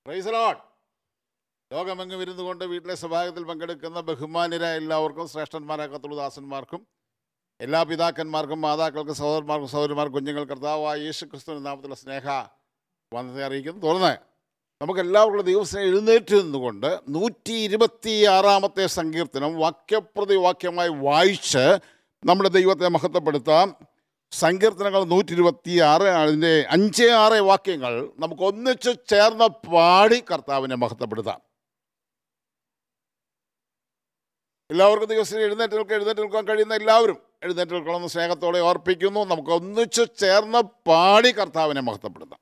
price load ലോകമെങ്ങും ഇരുന്നു കൊണ്ട് വീട്ടിലെ സഭാഗത്തിൽ പങ്കെടുക്കുന്ന ബഹുമാന്യരായ എല്ലാവർക്കും ശ്രേഷ്ഠന്മാരായ കത്തുളദാസന്മാർക്കും എല്ലാ പിതാക്കന്മാർക്കും മാതാക്കൾക്കും സഹോദരന്മാർക്കും സഹോദരിമാർക്കും കുഞ്ഞുങ്ങൾ കർത്താവായ യേശു ക്രിസ്തുവിൻ്റെ നാമത്തിലുള്ള സ്നേഹ വന്നത്തെ അറിയിക്കുന്നു തോന്നുന്നത് നമുക്ക് എല്ലാവർക്കും ദിവസം എഴുന്നേറ്റ് നിന്നുകൊണ്ട് നൂറ്റി ഇരുപത്തി ആറാമത്തെ സങ്കീർത്തനം വാക്യപ്രതി വാക്യമായി വായിച്ച് നമ്മുടെ ദൈവത്തെ മഹത്വപ്പെടുത്താം സങ്കീർത്തനങ്ങൾ നൂറ്റി ഇരുപത്തി ആറ് അതിൻ്റെ അഞ്ച് ആറ് വാക്യങ്ങൾ നമുക്ക് ഒന്നിച്ച് ചേർന്ന് പാടി കർത്താവിനെ മഹത്വപ്പെടുത്താം എല്ലാവർക്കും ദിവസം എഴുന്നേറ്റ് നിൽക്കാൻ എഴുന്നേറ്റ് നിൽക്കാൻ കഴിയുന്ന എല്ലാവരും എഴുന്നേറ്റ് നിൽക്കണമെന്ന് സ്നേഹത്തോടെ ഓർപ്പിക്കുന്നു നമുക്ക് ഒന്നിച്ച് ചേർന്ന് പാടി കർത്താവിനെ മഹത്വപ്പെടുത്താം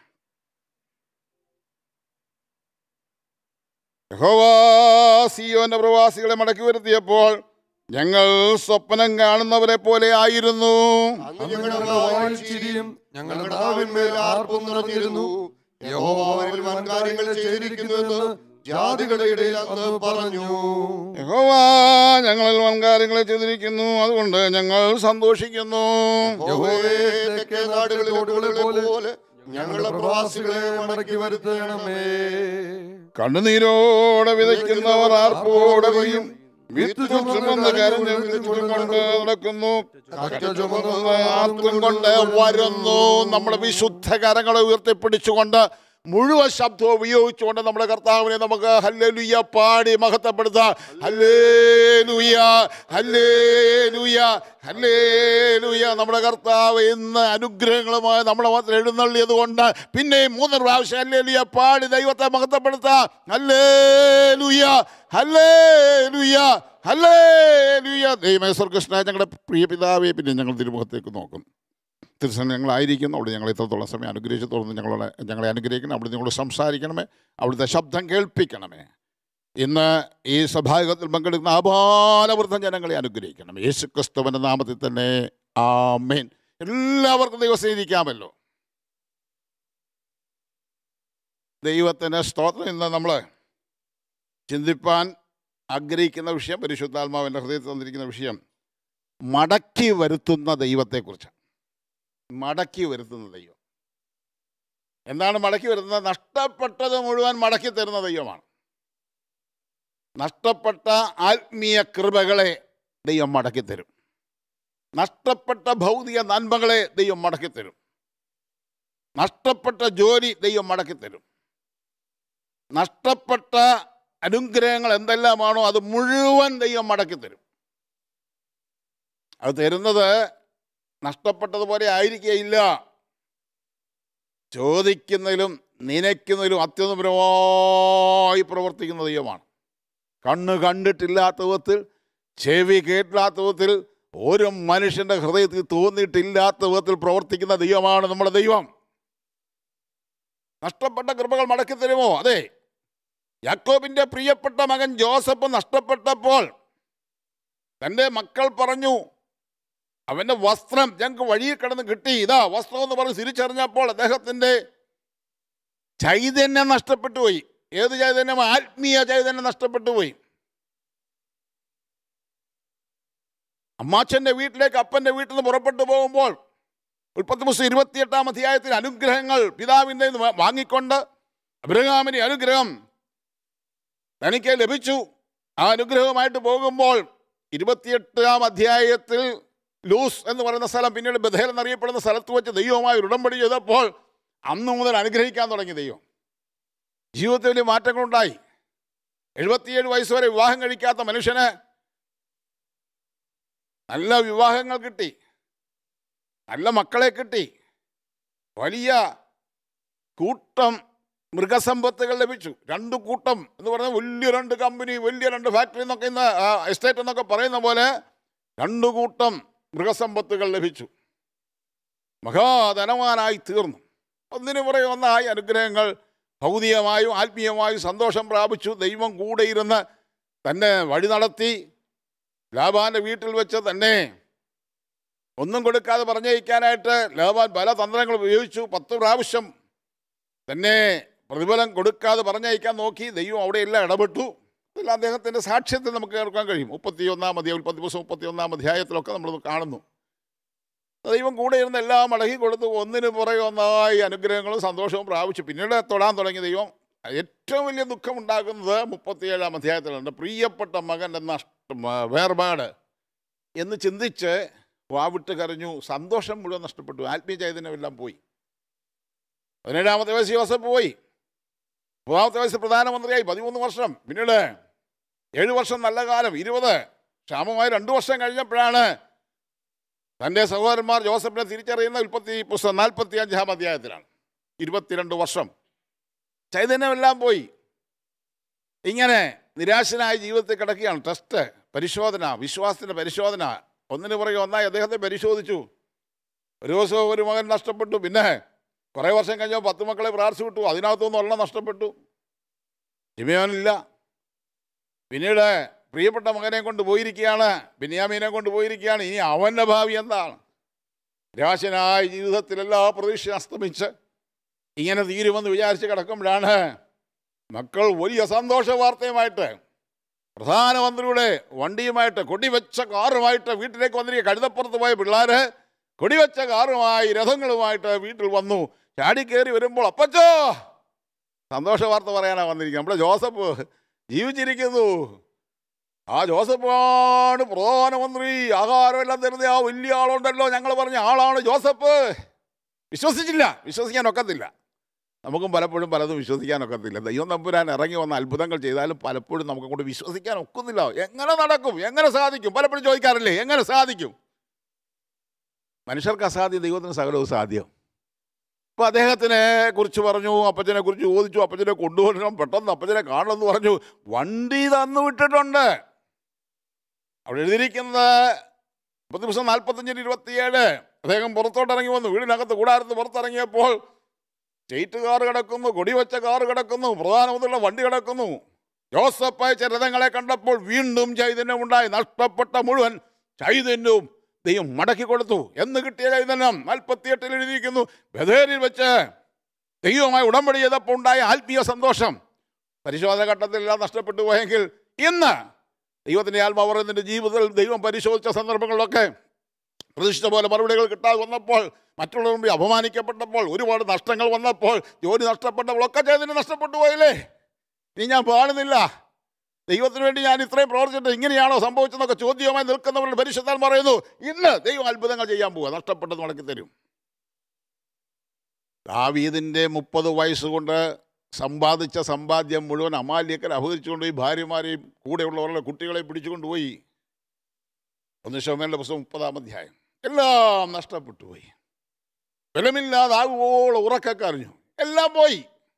യഹോവാ സിയോന്റെ പ്രവാസികളെ മടക്കി വരുത്തിയപ്പോൾ ഞങ്ങൾ സ്വപ്നം കാണുന്നവരെ പോലെ ആയിരുന്നു അങ്ങ് ഞങ്ങളുടെ വായിൽ ചിരിയും ഞങ്ങളുടെ നാവിന്മേൽ ആർപ്പും നിറഞ്ഞിരുന്നു യഹോവരിൽ വൻ കാര്യങ്ങൾ ചെയ്തിരിക്കുന്നുവെന്ന് ജാതികളുടെ ഇടയിൽ അന്ന് പറഞ്ഞു യഹോവാ ഞങ്ങളിൽ വൻകാര്യങ്ങളെ ചെയ്തിരിക്കുന്നു അതുകൊണ്ട് ഞങ്ങൾ സന്തോഷിക്കുന്നു യഹോവേ തെക്കേ നാടുകളിലെ ഓടുകളെ പോലെ ഞങ്ങളുടെ പ്രവാസികളെ മടക്കി വരുത്തണമേ കണ്ണുനീരോടെ വിതയ്ക്കുന്നവർ ആർപ്പോടെ കൊയ്യും വിത്ത് ചുമന്ന് കരഞ്ഞ് കൊണ്ട് നടക്കുന്നു കറ്റ ചുമന്ന് ആർത്തും കൊണ്ട് വരുന്നു നമ്മുടെ വിശുദ്ധ കരങ്ങളെ ഉയർത്തിപ്പിടിച്ചുകൊണ്ട് മുഴുവൻ ശബ്ദവും ഉപയോഗിച്ചുകൊണ്ട് നമ്മുടെ കർത്താവിനെ നമുക്ക് ഹല്ലേലൂയ പാടി മഹത്വപ്പെടുത്താം ഹല്ലേലൂയ ഹല്ലേലൂയ ഹല്ലേലൂയ നമ്മുടെ കർത്താവ് ഇന്ന് അനുഗ്രഹങ്ങളുമായി നമ്മളെ മാത്രം എഴുന്നള്ളിയത് കൊണ്ട് പിന്നെയും മൂന്ന് പ്രാവശ്യം ഹല്ലേലൂയ പാടി ദൈവത്തെ മഹത്വപ്പെടുത്താം ഹല്ലേലൂയ ഹല്ലേലൂയ ഹല്ലേലൂയ ദൈവമേശ്വർ കൃഷ്ണ ഞങ്ങളുടെ പ്രിയ പിതാവെ പിന്നെ ഞങ്ങൾ തിരുമുഖത്തേക്ക് നോക്കും തിരുസന ഞങ്ങളായിരിക്കുന്നു അവിടെ ഞങ്ങൾ ഇത്രത്തോളം സമയം അനുഗ്രഹിച്ച് തുറന്ന് ഞങ്ങളോട് ഞങ്ങളെ അനുഗ്രഹിക്കണം അവിടെ നിങ്ങളോട് സംസാരിക്കണമേ അവിടുത്തെ ശബ്ദം കേൾപ്പിക്കണമേ ഇന്ന് ഈ സഭാഗത്തിൽ പങ്കെടുക്കുന്ന അപാലവൃദ്ധം ജനങ്ങളെ അനുഗ്രഹിക്കണം യേശു ക്രിസ്തുവിൻ്റെ നാമത്തിൽ തന്നെ ആമേൻ എല്ലാവർക്കും ദിവസം ഇരിക്കാമല്ലോ ദൈവത്തിന് സ്തോത്രം ഇന്ന് നമ്മൾ ചിന്തിപ്പാൻ ആഗ്രഹിക്കുന്ന വിഷയം പരിശുദ്ധാത്മാവിൻ്റെ ഹൃദയത്തിൽ തന്നിരിക്കുന്ന വിഷയം മടക്കി വരുത്തുന്ന ദൈവത്തെക്കുറിച്ച് മടക്കി വരുത്തുന്ന ദൈവം എന്താണ് മടക്കി വരുത്തുന്നത് നഷ്ടപ്പെട്ടത് മുഴുവൻ മടക്കി തരുന്ന ദൈവമാണ് നഷ്ടപ്പെട്ട ആത്മീയ കൃപകളെ ദൈവം മടക്കി തരും നഷ്ടപ്പെട്ട ഭൗതിക നന്മകളെ ദൈവം മടക്കി തരും നഷ്ടപ്പെട്ട ജോലി ദൈവം മടക്കി തരും നഷ്ടപ്പെട്ട അനുഗ്രഹങ്ങൾ എന്തെല്ലാമാണോ അത് മുഴുവൻ ദൈവം മടക്കി തരും അത് തരുന്നത് നഷ്ടപ്പെട്ടതുപോലെ ആയിരിക്കുകയില്ല ചോദിക്കുന്നതിലും നനയ്ക്കുന്നതിലും അത്യന്തപരമായി പ്രവർത്തിക്കുന്ന ദൈവമാണ് കണ്ണ് കണ്ടിട്ടില്ലാത്ത വിധത്തിൽ ചെവി കേട്ടില്ലാത്ത വിധത്തിൽ ഒരു മനുഷ്യന്റെ ഹൃദയത്തിൽ തോന്നിയിട്ടില്ലാത്ത വിധത്തിൽ പ്രവർത്തിക്കുന്ന ദൈവമാണ് നമ്മുടെ ദൈവം നഷ്ടപ്പെട്ട കൃപകൾ മടക്കി തരുമോ അതെ യാക്കോബിന്റെ പ്രിയപ്പെട്ട മകൻ ജോസഫ് നഷ്ടപ്പെട്ടപ്പോൾ തൻ്റെ മക്കൾ പറഞ്ഞു അവൻ്റെ വസ്ത്രം ഞങ്ങൾക്ക് വഴിയിൽ കിടന്ന് കിട്ടി ഇതാ വസ്ത്രം എന്ന് പറഞ്ഞ് തിരിച്ചറിഞ്ഞപ്പോൾ അദ്ദേഹത്തിൻ്റെ ചൈതന്യം നഷ്ടപ്പെട്ടു പോയി ഏത് ചൈതന്യം ആത്മീയ ചൈതന്യം നഷ്ടപ്പെട്ടു പോയി അമ്മാച്ചൻ്റെ വീട്ടിലേക്ക് അപ്പൻ്റെ വീട്ടിൽ നിന്ന് പുറപ്പെട്ടു പോകുമ്പോൾ ഉൽപ്പത്തി പുസ്തകം ഇരുപത്തിയെട്ടാം അധ്യായത്തിൽ അനുഗ്രഹങ്ങൾ പിതാവിൻ്റെ നിന്ന് വാ- വാങ്ങിക്കൊണ്ട് അബ്രഹാമിൻ്റെ അനുഗ്രഹം തനിക്ക് ലഭിച്ചു ആ അനുഗ്രഹമായിട്ട് പോകുമ്പോൾ ഇരുപത്തിയെട്ടാം അധ്യായത്തിൽ ലൂസ് എന്ന് പറയുന്ന സ്ഥലം പിന്നീട് ബഥേൽ എന്നറിയപ്പെടുന്ന സ്ഥലത്ത് വെച്ച് ദൈവവുമായി ഒരു ഉടമ്പടി ചെയ്തപ്പോൾ അന്ന് മുതൽ അനുഗ്രഹിക്കാൻ തുടങ്ങി ദൈവം ജീവിതത്തിൽ വലിയ മാറ്റങ്ങളുണ്ടായി എഴുപത്തിയേഴ് വയസ്സ് വരെ വിവാഹം കഴിക്കാത്ത മനുഷ്യന് നല്ല വിവാഹങ്ങൾ കിട്ടി നല്ല മക്കളെ കിട്ടി വലിയ കൂട്ടം മൃഗസമ്പത്തുകൾ ലഭിച്ചു രണ്ട് കൂട്ടം എന്ന് പറഞ്ഞാൽ വലിയ രണ്ട് കമ്പനി വലിയ രണ്ട് ഫാക്ടറി എന്നൊക്കെ ഇന്ന് എസ്റ്റേറ്റ് എന്നൊക്കെ പറയുന്ന പോലെ രണ്ടു കൂട്ടം മൃഗസമ്പത്തുകൾ ലഭിച്ചു മഹാധനവാനായി തീർന്നു ഒന്നിനു പുറകെ ഒന്നായി അനുഗ്രഹങ്ങൾ ഭൗതികമായും ആത്മീയമായും സന്തോഷം പ്രാപിച്ചു ദൈവം കൂടെ ഇരുന്ന് തന്നെ വഴി നടത്തി ലാബാന്റെ വീട്ടിൽ വെച്ച് തന്നെ ഒന്നും കൊടുക്കാതെ പറഞ്ഞയക്കാനായിട്ട് ലാബാൻ പല തന്ത്രങ്ങൾ ഉപയോഗിച്ചു പത്ത് പ്രാവശ്യം തന്നെ പ്രതിഫലം കൊടുക്കാതെ പറഞ്ഞയക്കാൻ നോക്കി ദൈവം അവിടെയെല്ലാം ഇടപെട്ടു ഇതിൽ അദ്ദേഹത്തിൻ്റെ സാക്ഷ്യത്തിൽ നമുക്ക് കേൾക്കാൻ കഴിയും മുപ്പത്തി ഒന്നാം അധ്യായം ഉൽപ്പത്തി ദിവസം മുപ്പത്തി ഒന്നാം അധ്യായത്തിലൊക്കെ നമ്മൾ കാണുന്നു ദൈവം കൂടെ ഇരുന്ന് എല്ലാം മടക്കി കൊടുത്തു ഒന്നിനു പുറകെ ഒന്നായി അനുഗ്രഹങ്ങളും സന്തോഷവും പ്രാപിച്ചു പിന്നീട് തൊടാൻ തുടങ്ങി ദൈവം ഏറ്റവും വലിയ ദുഃഖമുണ്ടാകുന്നത് മുപ്പത്തിയേഴാം അധ്യായത്തിലുണ്ട് പ്രിയപ്പെട്ട മകൻ്റെ നഷ്ടം ആ, വേർപാട് എന്ന് ചിന്തിച്ച് വാവിട്ട് കരഞ്ഞു സന്തോഷം മുഴുവൻ നഷ്ടപ്പെട്ടു ആത്മീയ ചൈതന്യമെല്ലാം പോയി പതിനേഴാമത്തെ വയസ്സ് യോസഫ് പോയി മൂന്നാമത്തെ വയസ്സ് പ്രധാനമന്ത്രിയായി പതിമൂന്ന് വർഷം പിന്നീട് ഏഴ് വർഷം നല്ല കാലം ഇരുപത് ക്ഷാമമായി രണ്ടു വർഷം കഴിഞ്ഞപ്പോഴാണ് തൻ്റെ സഹോദരന്മാർ ജോസഫിനെ തിരിച്ചറിയുന്ന ഉൽപ്പത്തി പുസ്തകം നാൽപ്പത്തി അഞ്ചാം അധ്യായത്തിലാണ് ഇരുപത്തിരണ്ട് വർഷം ചൈതന്യമെല്ലാം പോയി ഇങ്ങനെ നിരാശനായ ജീവിതത്തിൽ കിടക്കുകയാണ് ടെസ്റ്റ് പരിശോധന വിശ്വാസത്തിൻ്റെ പരിശോധന ഒന്നിനു പുറകെ ഒന്നായി അദ്ദേഹത്തെ പരിശോധിച്ചു ഒരു ദിവസം ഒരു മകൻ നഷ്ടപ്പെട്ടു പിന്നെ കുറേ വർഷം കഴിഞ്ഞപ്പോൾ പത്ത് മക്കളെ പ്രാർത്ഥിച്ചു വിട്ടു അതിനകത്തുനിന്ന് ഒരെണ്ണം നഷ്ടപ്പെട്ടു ജിമയോനില്ല പിന്നീട് പ്രിയപ്പെട്ട മകനെ കൊണ്ട് പോയിരിക്കുകയാണ് ബിന്യാമീനെ കൊണ്ട് പോയിരിക്കുകയാണ് ഇനി അവൻ്റെ ഭാവി എന്താണ് നിരാശനായ ജീവിതത്തിൽ എല്ലാ പ്രതീക്ഷയും അസ്തമിച്ച് ഇങ്ങനെ തീരുമെന്ന് വിചാരിച്ച് കിടക്കുമ്പോഴാണ് മക്കൾ വലിയ സന്തോഷ വാർത്തയുമായിട്ട് പ്രധാനമന്ത്രിയുടെ വണ്ടിയുമായിട്ട് കൊടിവെച്ച കാറുമായിട്ട് വീട്ടിലേക്ക് വന്നിരിക്കുക കഴുതപ്പുറത്ത് പോയ പിള്ളേർ കൊടിവെച്ച കാറുമായി രഥങ്ങളുമായിട്ട് വീട്ടിൽ വന്നു ചാടിക്കേറി വരുമ്പോൾ അപ്പച്ചോ സന്തോഷ വാർത്ത പറയാനാണ് വന്നിരിക്കുന്നത് നമ്മുടെ ജോസഫ് ജീവിച്ചിരിക്കുന്നു ആ ജോസഫാണ് പ്രധാനമന്ത്രി ആഹാരമെല്ലാം തരുന്ന ആ വലിയ ആളുണ്ടല്ലോ ഞങ്ങൾ പറഞ്ഞ ആളാണ് ജോസഫ് വിശ്വസിച്ചില്ല വിശ്വസിക്കാൻ ഒക്കത്തില്ല നമുക്കും പലപ്പോഴും പലതും വിശ്വസിക്കാൻ ഒക്കത്തില്ല ദൈവം നമ്പുരാൻ ഇറങ്ങി വന്ന അത്ഭുതങ്ങൾ ചെയ്താലും പലപ്പോഴും നമുക്ക് കൊണ്ട് വിശ്വസിക്കാൻ ഒക്കുന്നില്ല എങ്ങനെ നടക്കും എങ്ങനെ സാധിക്കും പലപ്പോഴും ചോദിക്കാറില്ലേ എങ്ങനെ സാധിക്കും മനുഷ്യർക്ക് അസാധ്യം ദൈവത്തിന് സകലവും സാധ്യം ഇപ്പൊ അദ്ദേഹത്തിനെ കുറിച്ച് പറഞ്ഞു അപ്പച്ചനെ കുറിച്ച് ചോദിച്ചു അപ്പച്ചനെ കൊണ്ടുവരണം പെട്ടെന്ന് അപ്പച്ചനെ കാണണമെന്ന് പറഞ്ഞു വണ്ടി തന്നു വിട്ടിട്ടുണ്ട് അവിടെ എഴുതിയിരിക്കുന്നത് പത്ത് ദിവസം നാൽപ്പത്തഞ്ചിന് ഇരുപത്തിയേഴ് അദ്ദേഹം പുറത്തോട്ട് ഇറങ്ങി വന്നു വീടിനകത്ത് കൂടാരത്ത് പുറത്തിറങ്ങിയപ്പോൾ സ്റ്റേറ്റ് കാർ കിടക്കുന്നു കൊടിവെച്ച കാർ കിടക്കുന്നു പ്രധാനമന്ത്രിയുള്ള വണ്ടി കിടക്കുന്നു ജോസഫ് അയച്ച രഥങ്ങളെ കണ്ടപ്പോൾ വീണ്ടും ചൈതന്യം ഉണ്ടായി നഷ്ടപ്പെട്ട മുഴുവൻ ചൈതന്യവും ദൈവം മടക്കി കൊടുത്തു എന്ന് കിട്ടിയ ചൈതന്യം നാൽപ്പത്തിയെട്ടിൽ എഴുതിയിരിക്കുന്നു ബഥേരിൽ വെച്ച് ദൈവവുമായി ഉടമ്പടി ചെയ്തപ്പോൾ ഉണ്ടായ ആത്മീയ സന്തോഷം പരിശോധന ഘട്ടത്തിലെല്ലാം നഷ്ടപ്പെട്ടു പോയെങ്കിൽ ഇന്ന് ദൈവത്തിൻ്റെ ആത്മാവ് പറയുന്നതിൻ്റെ ജീവിതത്തിൽ ദൈവം പരിശോധിച്ച സന്ദർഭങ്ങളിലൊക്കെ പ്രതീക്ഷിച്ച പോലെ മറുപടികൾ കിട്ടാതെ വന്നപ്പോൾ മറ്റുള്ളവർ മുമ്പിൽ അപമാനിക്കപ്പെട്ടപ്പോൾ ഒരുപാട് നഷ്ടങ്ങൾ വന്നപ്പോൾ ജോലി നഷ്ടപ്പെട്ടപ്പോൾ ഒക്കെ ചെയ്തതിന് നഷ്ടപ്പെട്ടു പോയില്ലേ ഇനി ഞാൻ പാടുന്നില്ല ദൈവത്തിന് വേണ്ടി ഞാൻ ഇത്രയും പ്രവർത്തിച്ചിട്ട് ഇങ്ങനെയാണോ സംഭവിച്ചതെന്നൊക്കെ ചോദ്യവുമായി നിൽക്കുന്നവരുടെ പരിശുദ്ധാൽ പറയുന്നു ഇന്ന് ദൈവം അത്ഭുതങ്ങൾ ചെയ്യാൻ പോവുക നഷ്ടപ്പെട്ടത് മടക്കി തരും ദാവീദിൻ്റെ മുപ്പത് വയസ്സുകൊണ്ട് സമ്പാദിച്ച സമ്പാദ്യം മുഴുവൻ അമാല്യക്കർ അപഹരിച്ചുകൊണ്ടുപോയി ഭാര്യമാരെയും കൂടെയുള്ളവരുടെ കുട്ടികളെ പിടിച്ചുകൊണ്ടുപോയി ഒന്ന് ശോമേൻ്റെ പുസ്തകം മുപ്പതാം അധ്യായം എല്ലാം നഷ്ടപ്പെട്ടു പോയി ബലമില്ലാതാകുവോളം ഉറക്കക്കറിഞ്ഞു എല്ലാം പോയി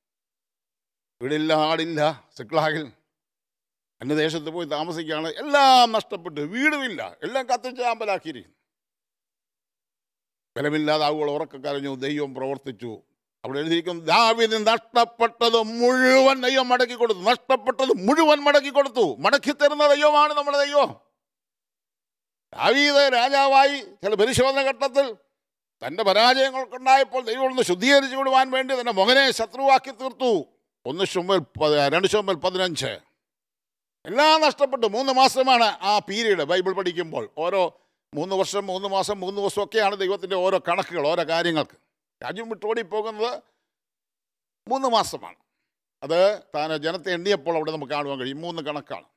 വീടില്ല ആടില്ല സിക്ലാഹിൽ അന്യദേശത്ത് പോയി താമസിക്കുകയാണ് എല്ലാം നഷ്ടപ്പെട്ടു വീടുമില്ല എല്ലാം കത്തിച്ച് ആമ്പലാക്കിയിരിക്കുന്നു ബലമില്ലാതാകുവോളം ഉറക്കക്കറിഞ്ഞു ദൈവം പ്രവർത്തിച്ചു അവിടെ എഴുതിയിരിക്കുന്നു ദാവിന് നഷ്ടപ്പെട്ടത് മുഴുവൻ ദൈവം മടക്കി കൊടുത്തു നഷ്ടപ്പെട്ടത് മുഴുവൻ മടക്കി കൊടുത്തു മടക്കി തരുന്ന ദൈവമാണ് നമ്മുടെ ദൈവം ദാവീദ് രാജാവായി ചില പരിശോധന ഘട്ടത്തിൽ തൻ്റെ പരാജയങ്ങൾക്കുണ്ടായപ്പോൾ ദൈവം ഒന്ന് ശുദ്ധീകരിച്ചു വിടുവാൻ വേണ്ടി തൻ്റെ മകനെ ശത്രുവാക്കി തീർത്തു ഒന്ന് ശുമ്പൽ രണ്ട് ശുമ്പൽ പതിനഞ്ച് എല്ലാം നഷ്ടപ്പെട്ടു മൂന്ന് മാസമാണ് ആ പീരീഡ് ബൈബിൾ പഠിക്കുമ്പോൾ ഓരോ മൂന്ന് വർഷം മൂന്ന് മാസം മൂന്ന് ദിവസം ഒക്കെയാണ് ദൈവത്തിൻ്റെ ഓരോ കണക്കുകൾ ഓരോ കാര്യങ്ങൾക്ക് രാജ്യം വിട്ടോടി പോകുന്നത് മൂന്ന് മാസമാണ് അത് താൻ ജനത്തെ എണ്ണിയപ്പോൾ അവിടെ നമുക്ക് കാണുവാൻ കഴിയും മൂന്ന് കണക്കാണ്